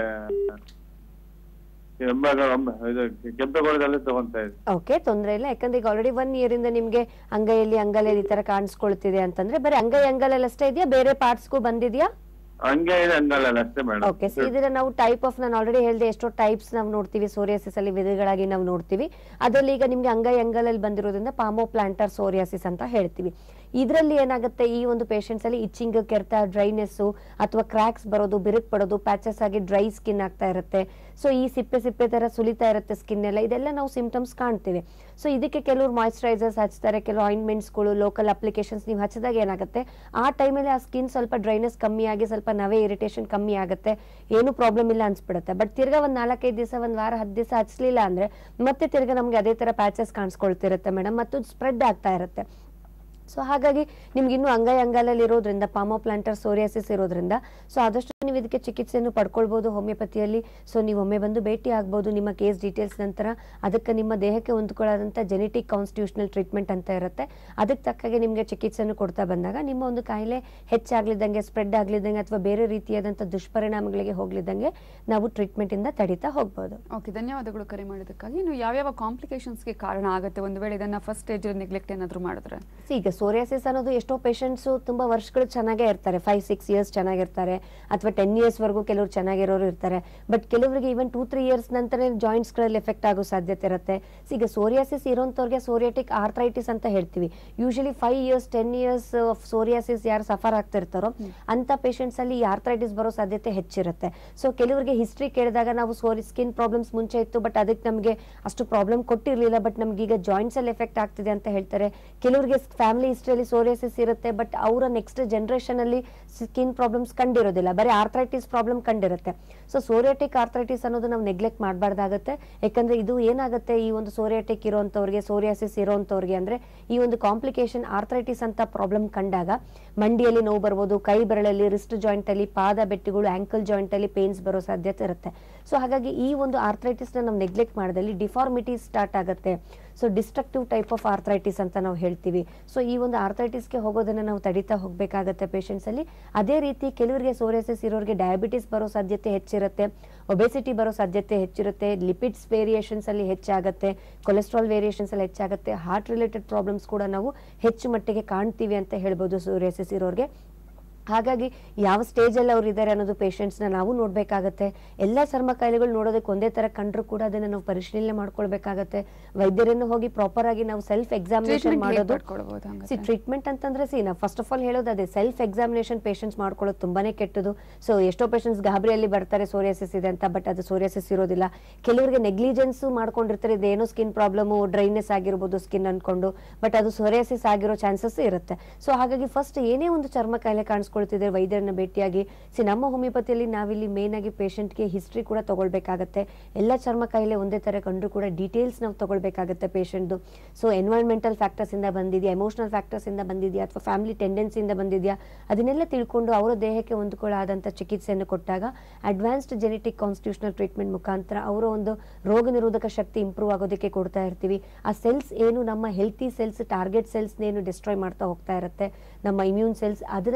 ಕೆಂಬಾಗ ಇದು ಕೆಂಪೇಗೌಡದಲ್ಲೇ ತಗೊಂತ ಇದ್ದೆ ಓಕೆ ತೊಂದರೆ ಇಲ್ಲ ಯಾಕಂದ್ರೆ ಈಗ ಆಲ್ರೆಡಿ ಒನ್ ಇಯರ್ ಇಂದ ನಿಮ್ಗೆ ಅಂಗೈಯಲ್ಲಿ ಅಂಗಲಲ್ಲಿ ಈ ತರ ಕಾಣಿಸ್ಕೊಳ್ತಿದೆ ಅಂತಂದ್ರೆ ಬರೀ ಅಂಗೈ ಅಂಗಲಲ್ಲಿ ಅಷ್ಟೇ ಇದೆಯಾ ಬೇರೆ ಪಾರ್ಟ್ಸ್ಗೂ ಬಂದಿದ್ಯಾ ಹಂಗೆ ಇದೆ ಹಂಗಲ್ಲ ಅಷ್ಟೇ ಮೇಡಮ್ ಓಕೆ ಸೊ ಇದರ ನಾವು ಟೈಪ್ ಆಫ್ ನಾನು ಆಲ್ರೆಡಿ ಹೇಳಿದೆ ಎಷ್ಟೋ ಟೈಪ್ಸ್ ನಾವು ನೋಡ್ತೀವಿ ಸೋರಿಯಾಸಿಸ್ ಅಲ್ಲಿ ವಿಧಗಳಾಗಿ ನಾವು ನೋಡ್ತೀವಿ ಅದರಲ್ಲಿ ಈಗ ನಿಮ್ಗೆ ಅಂಗೈ ಅಂಗಲಲ್ಲಿ ಬಂದಿರೋದ್ರಿಂದ ಪಾಮೋ ಪ್ಲಾಂಟರ್ ಸೋರಿಯಾಸಿಸ್ ಅಂತ ಹೇಳ್ತೀವಿ ಇದರಲ್ಲಿ ಏನಾಗುತ್ತೆ ಈ ಒಂದು ಪೇಷಂಟ್ಸ್ ಅಲ್ಲಿ ಇಚ್ಚಿಂಗ್ ಕೆರೆತ ಡ್ರೈನೆಸ್ ಅಥವಾ ಕ್ರ್ಯಾಕ್ಸ್ ಬರೋದು ಬಿರುಕು ಪಡೋದು ಪ್ಯಾಚಸ್ ಆಗಿ ಡ್ರೈ ಸ್ಕಿನ್ ಆಗ್ತಾ ಇರುತ್ತೆ ಸೊ ಈ ಸಿಪ್ಪೆ ಸಿಪ್ಪೆ ತರ ಸುಲಿತಾ ಇರುತ್ತೆ ಸ್ಕಿನ್ ಎಲ್ಲ ಇದೆಲ್ಲ ನಾವು ಸಿಂಪ್ಟಮ್ಸ್ ಕಾಣ್ತೀವಿ ಸೊ ಇದಕ್ಕೆ ಕೆಲವರು ಮಾಯಿಶ್ಚರೈಸರ್ಸ್ ಹಚ್ತಾರೆ ಕೆಲವು ಆಯಿಂಟ್ಮೆಂಟ್ಸ್ಗಳು ಲೋಕಲ್ ಅಪ್ಲಿಕೇಶನ್ಸ್ ನೀವು ಹಚ್ಚಿದಾಗ ಏನಾಗುತ್ತೆ ಆ ಟೈಮಲ್ಲಿ ಆ ಸ್ಕಿನ್ ಸ್ವಲ್ಪ ಡ್ರೈನೆಸ್ ಕಮ್ಮಿ ಆಗಿ ಸ್ವಲ್ಪ ನವೆ ಇರಿಟೇಷನ್ ಕಮ್ಮಿ ಆಗುತ್ತೆ ಏನು ಪ್ರಾಬ್ಲಮ್ ಇಲ್ಲ ಅನ್ಸ್ಬಿಡುತ್ತೆ ಬಟ್ ತಿರ್ಗಾ ಒಂದ್ ನಾಲ್ಕೈದು ದಿವಸ ಒಂದ್ ವಾರ ಹತ್ತು ದಿವಸ ಹಚ್ಲಿಲ್ಲ ಅಂದ್ರೆ ಮತ್ತೆ ತಿರ್ಗಾ ನಮ್ಗೆ ಅದೇ ತರ ಪ್ಯಾಚಸ್ ಕಾಣಿಸ್ಕೊಳ್ತಿರುತ್ತೆ ಮೇಡಮ್ ಮತ್ತು ಸ್ಪ್ರೆಡ್ ಆಗ್ತಾ ಇರುತ್ತೆ ಸೊ ಹಾಗಾಗಿ ನಿಮ್ಗೆ ಇನ್ನೂ ಅಂಗೈ ಅಂಗಾಲಲ್ಲಿ ಇರೋದ್ರಿಂದ ಪಾಮೋ ಪ್ಲಾಂಟರ್ ಸೋರಿಯಾಸಿಸ್ ಇರೋದ್ರಿಂದ ಸೊ ಆದಷ್ಟು ನೀವು ಇದಕ್ಕೆ ಚಿಕಿತ್ಸೆಯನ್ನು ಪಡ್ಕೊಳ್ಬೋದು ಹೋಮಿಯೋಪತಿಯಲ್ಲಿ ಸೊ ನೀವು ಒಮ್ಮೆ ಬಂದು ಭೇಟಿ ಆಗ್ಬೋದು ನಿಮ್ಮ ಕೇಸ್ ಡೀಟೇಲ್ಸ್ ನಂತರ ಅದಕ್ಕೆ ನಿಮ್ಮ ದೇಹಕ್ಕೆ ಹೊಂದ್ಕೊಳ್ಳೋದಂಥ ಜೆನೆಟಿಕ್ ಕಾನ್ಸ್ಟಿಟ್ಯೂಷನಲ್ ಟ್ರೀಟ್ಮೆಂಟ್ ಅಂತ ಇರುತ್ತೆ ಅದಕ್ಕೆ ತಕ್ಕಾಗೆ ನಿಮಗೆ ಚಿಕಿತ್ಸೆಯನ್ನು ಕೊಡ್ತಾ ಬಂದಾಗ ನಿಮ್ಮ ಒಂದು ಕಾಯಿಲೆ ಹೆಚ್ಚಾಗ್ಲಿದ್ದಂಗೆ ಸ್ಪ್ರೆಡ್ ಆಗ್ಲಿದ್ದಂಗೆ ಅಥವಾ ಬೇರೆ ರೀತಿಯಾದಂಥ ದುಷ್ಪರಿಣಾಮಗಳಿಗೆ ಹೋಗ್ಲಿದ್ದಂಗೆ ನಾವು ಟ್ರೀಟ್ಮೆಂಟಿಂದ ತಡಿತಾ ಹೋಗ್ಬೋದು ಓಕೆ ಧನ್ಯವಾದಗಳು ಕರೆ ಮಾಡಿದ್ದಕ್ಕಾಗಿ ಇನ್ನು ಯಾವ್ಯಾವ ಕಾಂಪ್ಲಿಕೇಶನ್ಸ್ಗೆ ಕಾರಣ ಆಗುತ್ತೆ ಒಂದು ವೇಳೆ ಇದನ್ನ ಫಸ್ಟ್ ಸ್ಟೇಜ್ ನೆಗ್ಲೆಕ್ಟ್ ಏನಾದರೂ ಮಾಡಿದ್ರೆ See, ಈಗ ಸೋರಿಯಾಸಿಸ್ ಅನ್ನೋದು ಎಷ್ಟೋ ಪೇಷಂಟ್ಸು ತುಂಬ ವರ್ಷಗಳು ಚೆನ್ನಾಗೇ ಇರ್ತಾರೆ ಫೈವ್ ಸಿಕ್ಸ್ ಇಯರ್ಸ್ ಚೆನ್ನಾಗಿರ್ತಾರೆ ಅಥವಾ ಟೆನ್ ಇಯರ್ಸ್ವರೆಗೂ ಕೆಲವರು ಚೆನ್ನಾಗಿರೋರು ಇರ್ತಾರೆ ಬಟ್ ಕೆಲವರಿಗೆ ಈವನ್ ಟೂ ತ್ರೀ ಇಯರ್ಸ್ ನಂತರ ಜಾಯಿಂಟ್ಸ್ಗಳಲ್ಲಿ ಎಫೆಕ್ಟ್ ಆಗೋ ಸಾಧ್ಯತೆ ಇರುತ್ತೆ So, ಈಗ ಸೋರಿಯಾಸಿಸ್ ಇರೋಂಥವ್ರಿಗೆ ಸೋರಿಯಾಟಿಕ್ ಆರ್ಥ್ರೈಟಿಸ್ ಅಂತ ಹೇಳ್ತೀವಿ usually five years ten years psoriasis ಯಾರು ಸಫರ್ ಆಗ್ತಿರ್ತಾರೋ ಅಂತ ಪೇಷಂಟ್ಸ್ ಅಲ್ಲಿ ಈ ಆರ್ಥ್ರೈಟಿಸ್ ಬರೋ ಸಾಧ್ಯತೆ ಹೆಚ್ಚಿರುತ್ತೆ ಸೊ ಕೆಲವರಿಗೆ ಹಿಸ್ಟ್ರಿ ಕೇಳಿದಾಗ ನಾವು ಸೋರಿ ಸ್ಕಿನ್ ಪ್ರಾಬ್ಲಮ್ಸ್ ಮುಂಚೆ ಇತ್ತು ಬಟ್ ಅದಕ್ಕೆ ನಮಗೆ ಅಷ್ಟು ಪ್ರಾಬ್ಲಮ್ ಕೊಟ್ಟಿರಲಿಲ್ಲ ಬಟ್ ನಮ್ಗೆ ಈಗ ಜಾಯಿಂಟ್ಸ್ ಅಲ್ಲಿ ಎಫೆಕ್ಟ್ ಆಗ್ತಿದೆ ಅಂತ ಹೇಳ್ತಾರೆ ಕೆಲವರಿಗೆ ಫ್ಯಾಮಿಲಿ ಹಿಸ್ಟ್ರಿಯಲ್ಲಿ ಸೋರಿಯಾಸಿಸ್ ಇರುತ್ತೆ ಬಟ್ ಅವರ ನೆಕ್ಸ್ಟ್ ಜನರೇಷನ್ ಅಲ್ಲಿ ಸ್ಕಿನ್ ಪ್ರಾಬ್ಲಮ್ಸ್ ಕಂಡಿರೋದಿಲ್ಲ ಬರೀ ಆರ್ಥ್ರೈಟಿಸ್ ಪ್ರಾಬ್ಲಮ್ ಕಂಡಿರುತ್ತೆ ಸೊ ಸೋರಿಯಾಟಿಕ್ ಆರ್ಥ್ರೈಟಿಸ್ ಅನ್ನೋದು ನಾವು ನೆಗ್ಲೆಕ್ಟ್ ಮಾಡಬಾರ್ದಾಗತ್ತೆ ಯಾಕಂದ್ರೆ ಇದು ಏನಾಗುತ್ತೆ ಈ ಒಂದು ಸೋರಿಯಾಟಿಕ್ ಇರೋಂಥವ್ರಿಗೆ ಸೋರಿಯಾಸಿಸ್ ಇರೋಂಥವ್ರಿಗೆ ಅಂದ್ರೆ ಈ ಒಂದು ಕಾಂಪ್ಲಿಕೇಶನ್ ಆರ್ಥ್ರೈಟಿಸ್ ಅಂತ ಪ್ರಾಬ್ಲಮ್ ಕಂಡಾಗ ಮಂಡಿಯಲ್ಲಿ ನೋವು ಬರ್ಬೋದು ಕೈ ಬೆರಳಲ್ಲಿ ರಿಸ್ಟ್ ಜಾಯಿಂಟ್ ಅಲ್ಲಿ ಪಾದ ಬೆಟ್ಟುಗಳು ಆಂಕಲ್ ಜಾಯಿಂಟ್ ಅಲ್ಲಿ ಪೇನ್ಸ್ ಬರೋ ಸಾಧ್ಯತೆ ಇರುತ್ತೆ ಸೊ ಹಾಗಾಗಿ ಈ ಒಂದು ಆರ್ಥ್ರೈಟಿಸ್ ನ ನಾವು ನೆಗ್ಲೆಕ್ಟ್ ಮಾಡಿದಲ್ಲಿ ಡಿಫಾರ್ಮಿಟಿ ಸ್ಟಾರ್ಟ್ ಆಗುತ್ತೆ so destructive type of arthritis ಅಂತ ನಾವು ಹೇಳ್ತೀವಿ ಸೊ ಈ ಒಂದು ಆರ್ಥ್ರೈಟಿಸ್ಗೆ ಹೋಗೋದನ್ನ ನಾವು ತಡಿತಾ ಹೋಗಬೇಕಾಗತ್ತೆ ಪೇಷಂಟ್ಸ್ ಅಲ್ಲಿ ಅದೇ ರೀತಿ ಕೆಲವರಿಗೆ ಸೋರಿಯಾಸಿಸ್ ಇರೋರಿಗೆ ಡಯಾಬಿಟಿಸ್ ಬರೋ ಸಾಧ್ಯತೆ ಹೆಚ್ಚಿರುತ್ತೆ ಒಬೆಸಿಟಿ ಬರೋ ಸಾಧ್ಯತೆ ಹೆಚ್ಚಿರುತ್ತೆ ಲಿಪಿಡ್ಸ್ ವೇರಿಯೇಷನ್ಸ್ ಅಲ್ಲಿ ಹೆಚ್ಚಾಗುತ್ತೆ ಕೊಲೆಸ್ಟ್ರಾಲ್ ವೇರಿಯೇಷನ್ಸ್ ಅಲ್ಲಿ ಹೆಚ್ಚಾಗುತ್ತೆ ಹಾರ್ಟ್ ರಿಲೇಟೆಡ್ ಪ್ರಾಬ್ಲಮ್ಸ್ ಕೂಡ ನಾವು ಹೆಚ್ಚು ಮಟ್ಟಿಗೆ ಕಾಣ್ತೀವಿ ಅಂತ ಹೇಳ್ಬೋದು ಸೋರಿಯಾಸಿಸ್ ಇರೋರಿಗೆ ಹಾಗಾಗಿ ಯಾವ ಸ್ಟೇಜಲ್ಲಿ ಅವ್ರು ಇದ್ದಾರೆ ಅನ್ನೋದು ಪೇಷಂಟ್ಸ್ನ ನಾವು ನೋಡಬೇಕಾಗತ್ತೆ ಎಲ್ಲ ಚರ್ಮ ಕಾಯಿಲೆಗಳು ನೋಡೋದಕ್ಕೆ ಒಂದೇ ಥರ ಕಂಡ್ರು ಕೂಡ ಅದನ್ನು ನಾವು ಪರಿಶೀಲನೆ ಮಾಡ್ಕೊಳ್ಬೇಕಾಗತ್ತೆ ವೈದ್ಯರನ್ನು ಹೋಗಿ ಪ್ರಾಪರ್ ಆಗಿ ನಾವು ಸೆಲ್ಫ್ ಎಕ್ಸಾಮಿನೇಷನ್ Treatment ಹೇಗ್ ಮಾಡೋದು ಪಡ್ಕೊಳ್ಬೋದು ಹಂಗಾದ್ರೆ? ಸಿ ಟ್ರೀಟ್ಮೆಂಟ್ ಅಂತಂದ್ರೆ ಸಿ ನಾವು ಫಸ್ಟ್ ಆಫ್ ಆಲ್ ಹೇಳೋದು ಅದೇ ಸೆಲ್ಫ್ ಎಕ್ಸಾಮಿನೇಷನ್ ಪೇಷಂಟ್ಸ್ ಮಾಡ್ಕೊಳ್ಳೋದು ತುಂಬಾನೇ ಕೆಟ್ಟದು ಸೊ ಎಷ್ಟೋ ಪೇಷಂಟ್ಸ್ ಗಾಬರಿಯಲ್ಲಿ ಬರ್ತಾರೆ ಸೋರಿಯಾಸಿಸ್ ಇದೆ ಅಂತ ಬಟ್ ಅದು ಸೋರಿಯಾಸಿಸ್ ಇರೋದಿಲ್ಲ ಕೆಲವರಿಗೆ ನೆಗ್ಲಿಜೆನ್ಸ್ ಮಾಡ್ಕೊಂಡಿರ್ತಾರೆ ಇದೇನೋ ಸ್ಕಿನ್ ಪ್ರಾಬ್ಲಮು ಡ್ರೈನೆಸ್ ಆಗಿರ್ಬೋದು ಸ್ಕಿನ್ ಅನ್ಕೊಂಡು ಬಟ್ ಅದು ಸೋರಿಯಾಸಿಸ್ ಆಗಿರೋ ಚಾನ್ಸಸ್ ಇರುತ್ತೆ ಸೊ ಹಾಗಾಗಿ ಫಸ್ಟ್ ಏನೇ ಒಂದು ಚರ್ಮ ಕಾಯಿಲೆ ಕಾಣಿಸ್ಕೊಳ್ತಿದೆ ವೈದ್ಯರನ್ನ ಭೇಟಿಯಾಗಿ ಸಿ ನಮ್ಮ ಹೋಮಿಯೋಪತಿಯಲ್ಲಿ ನಾವಿಲ್ಲಿ ಮೇನ್ ಆಗಿ ಪೇಷಂಟ್ಗೆ ಹಿಸ್ಟ್ರಿ ಕೂಡ ತಗೊಳ್ಬೇಕಾಗತ್ತೆ ಎಲ್ಲ ಚರ್ಮ ಕಾಯಿಲೆ ಒಂದೇ ತರ ಕಂಡ್ರು ಕೂಡ ಡೀಟೇಲ್ಸ್ ನಾವು ತಗೊಳ್ಬೇಕಾಗತ್ತೆ ಪೇಷಂಟ್ದು ಸೊ ಎನ್ವೈರನ್ಮೆಂಟಲ್ ಫ್ಯಾಕ್ಟರ್ಸ್ ಇಂದ ಬಂದಿದೆಯಾ ಎಮೋಷನಲ್ ಫ್ಯಾಕ್ಟರ್ಸ್ ಇಂದ ಬಂದಿದೆಯಾ ಅಥವಾ ಫ್ಯಾಮಿಲಿ ಟೆಂಡೆನ್ಸಿಯಿಂದ ಬಂದಿದೆಯಾ ಅದನ್ನೆಲ್ಲ ತಿಳ್ಕೊಂಡು ಅವರ ದೇಹಕ್ಕೆ ಹೊಂದ್ಕೊಳ್ಳಾದಂಥ ಚಿಕಿತ್ಸೆಯನ್ನು ಕೊಟ್ಟಾಗ ಅಡ್ವಾನ್ಸ್ಡ್ ಜೆನೆಟಿಕ್ ಕಾನ್ಸ್ಟಿಟ್ಯೂಷನಲ್ ಟ್ರೀಟ್ಮೆಂಟ್ ಮುಖಾಂತರ ಅವರ ಒಂದು ರೋಗ ನಿರೋಧಕ ಶಕ್ತಿ ಇಂಪ್ರೂವ್ ಆಗೋದಕ್ಕೆ ಕೊಡ್ತಾ ಇರ್ತೀವಿ ಆ ಸೆಲ್ಸ್ ಏನು ನಮ್ಮ ಹೆಲ್ತಿ ಸೆಲ್ಸ್ ಟಾರ್ಗೆಟ್ ಸೆಲ್ಸ್ ಏನು ಡಿಸ್ಟ್ರಾಯ್ ಮಾಡ್ತಾ ಹೋಗ್ತಾ ಇರುತ್ತೆ ನಮ್ಮ ಇಮ್ಯೂನ್ ಸೆಲ್ಸ್ ಅದನ್ನ ನಾವು ಕಂಟ್ರೋಲ್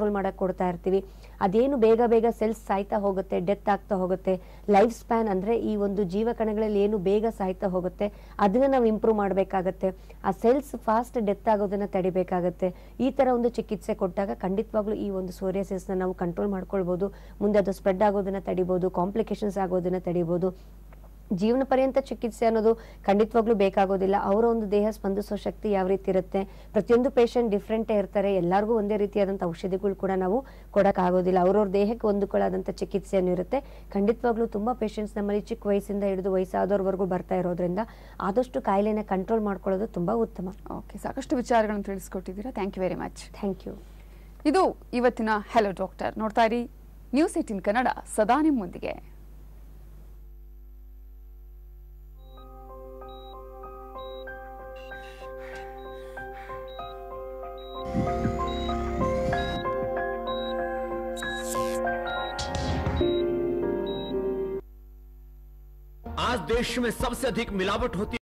ಕಂಟ್ರೋಲ್ ಮಾಡಕ್ ಕೊಡ್ತಾ ಇರ್ತೀವಿ ಅದೇನು ಬೇಗ ಬೇಗ ಸೆಲ್ಸ್ ಸಾಯ್ತಾ ಹೋಗುತ್ತೆ ಡೆತ್ ಆಗ್ತಾ ಹೋಗುತ್ತೆ ಲೈಫ್ ಸ್ಪ್ಯಾನ್ ಅಂದ್ರೆ ಈ ಒಂದು ಜೀವ ಕಣಗಳಲ್ಲಿ ಏನು ಬೇಗ ಸಾಯ್ತಾ ಹೋಗುತ್ತೆ ಅದನ್ನ ನಾವು ಇಂಪ್ರೂವ್ ಮಾಡಬೇಕಾಗತ್ತೆ ಆ ಸೆಲ್ಸ್ ಫಾಸ್ಟ್ ಡೆತ್ ಆಗೋದನ್ನ ತಡಿಬೇಕಾಗತ್ತೆ ಈ ತರ ಒಂದು ಚಿಕಿತ್ಸೆ ಕೊಟ್ಟಾಗ ಖಂಡಿತವಾಗ್ಲೂ ಈ ಒಂದು ಸೋರಿಯಾಸಿಸ್ ನ ನಾವು ಕಂಟ್ರೋಲ್ ಮಾಡ್ಕೊಳ್ಬಹುದು ಮುಂದೆ ಅದು ಸ್ಪ್ರೆಡ್ ಆಗೋದನ್ನ ತಡಿಬಹುದು ಕಾಂಪ್ಲಿಕೇಶನ್ಸ್ ಆಗೋದನ್ನ ತಡಿಬಹುದು ಜೀವನ ಪರ್ಯಂತ ಚಿಕಿತ್ಸೆ ಅನ್ನೋದು ಖಂಡಿತವಾಗ್ಲೂ ಬೇಕಾಗೋದಿಲ್ಲ ಅವರ ಒಂದು ದೇಹ ಸ್ಪಂದಿಸೋ ಶಕ್ತಿ ಯಾವ ರೀತಿ ಇರುತ್ತೆ ಪ್ರತಿಯೊಂದು ಪೇಷಂಟ್ ಡಿಫ್ರೆಂಟೇ ಇರ್ತಾರೆ ಎಲ್ಲರಿಗೂ ಒಂದೇ ರೀತಿಯಾದಂಥ ಔಷಧಿಗಳು ಕೂಡ ನಾವು ಕೊಡೋಕ್ಕಾಗೋದಿಲ್ಲ ಅವ್ರವ್ರ ದೇಹಕ್ಕೆ ಹೊಂದಿಕೊಳ್ಳಾದಂಥ ಚಿಕಿತ್ಸೆಯನ್ನು ಇರುತ್ತೆ ಖಂಡಿತವಾಗ್ಲೂ ತುಂಬ ಪೇಷಂಟ್ಸ್ ನಮ್ಮಲ್ಲಿ ಚಿಕ್ಕ ವಯಸ್ಸಿಂದ ಹಿಡಿದು ವಯಸ್ಸಾದವ್ರವರೆಗೂ ಬರ್ತಾ ಇರೋದ್ರಿಂದ ಆದಷ್ಟು ಕಾಯಿಲೆನ ಕಂಟ್ರೋಲ್ ಮಾಡ್ಕೊಳ್ಳೋದು ತುಂಬ ಉತ್ತಮ ಓಕೆ ಸಾಕಷ್ಟು ವಿಚಾರಗಳನ್ನು ತಿಳಿಸ್ಕೊಟ್ಟಿದ್ದೀರಾ thank you very much thank you ಇದು ಇವತ್ತಿನ ಹೆಲೋ ಡಾಕ್ಟರ್ ನೋಡ್ತಾ ಇರಿ ನ್ಯೂಸ್ ಏಟಿನ್ ಕನ್ನಡ ಸದಾ ನಿಮ್ಮೊಂದಿಗೆ आज देश में सबसे अधिक मिलावट होती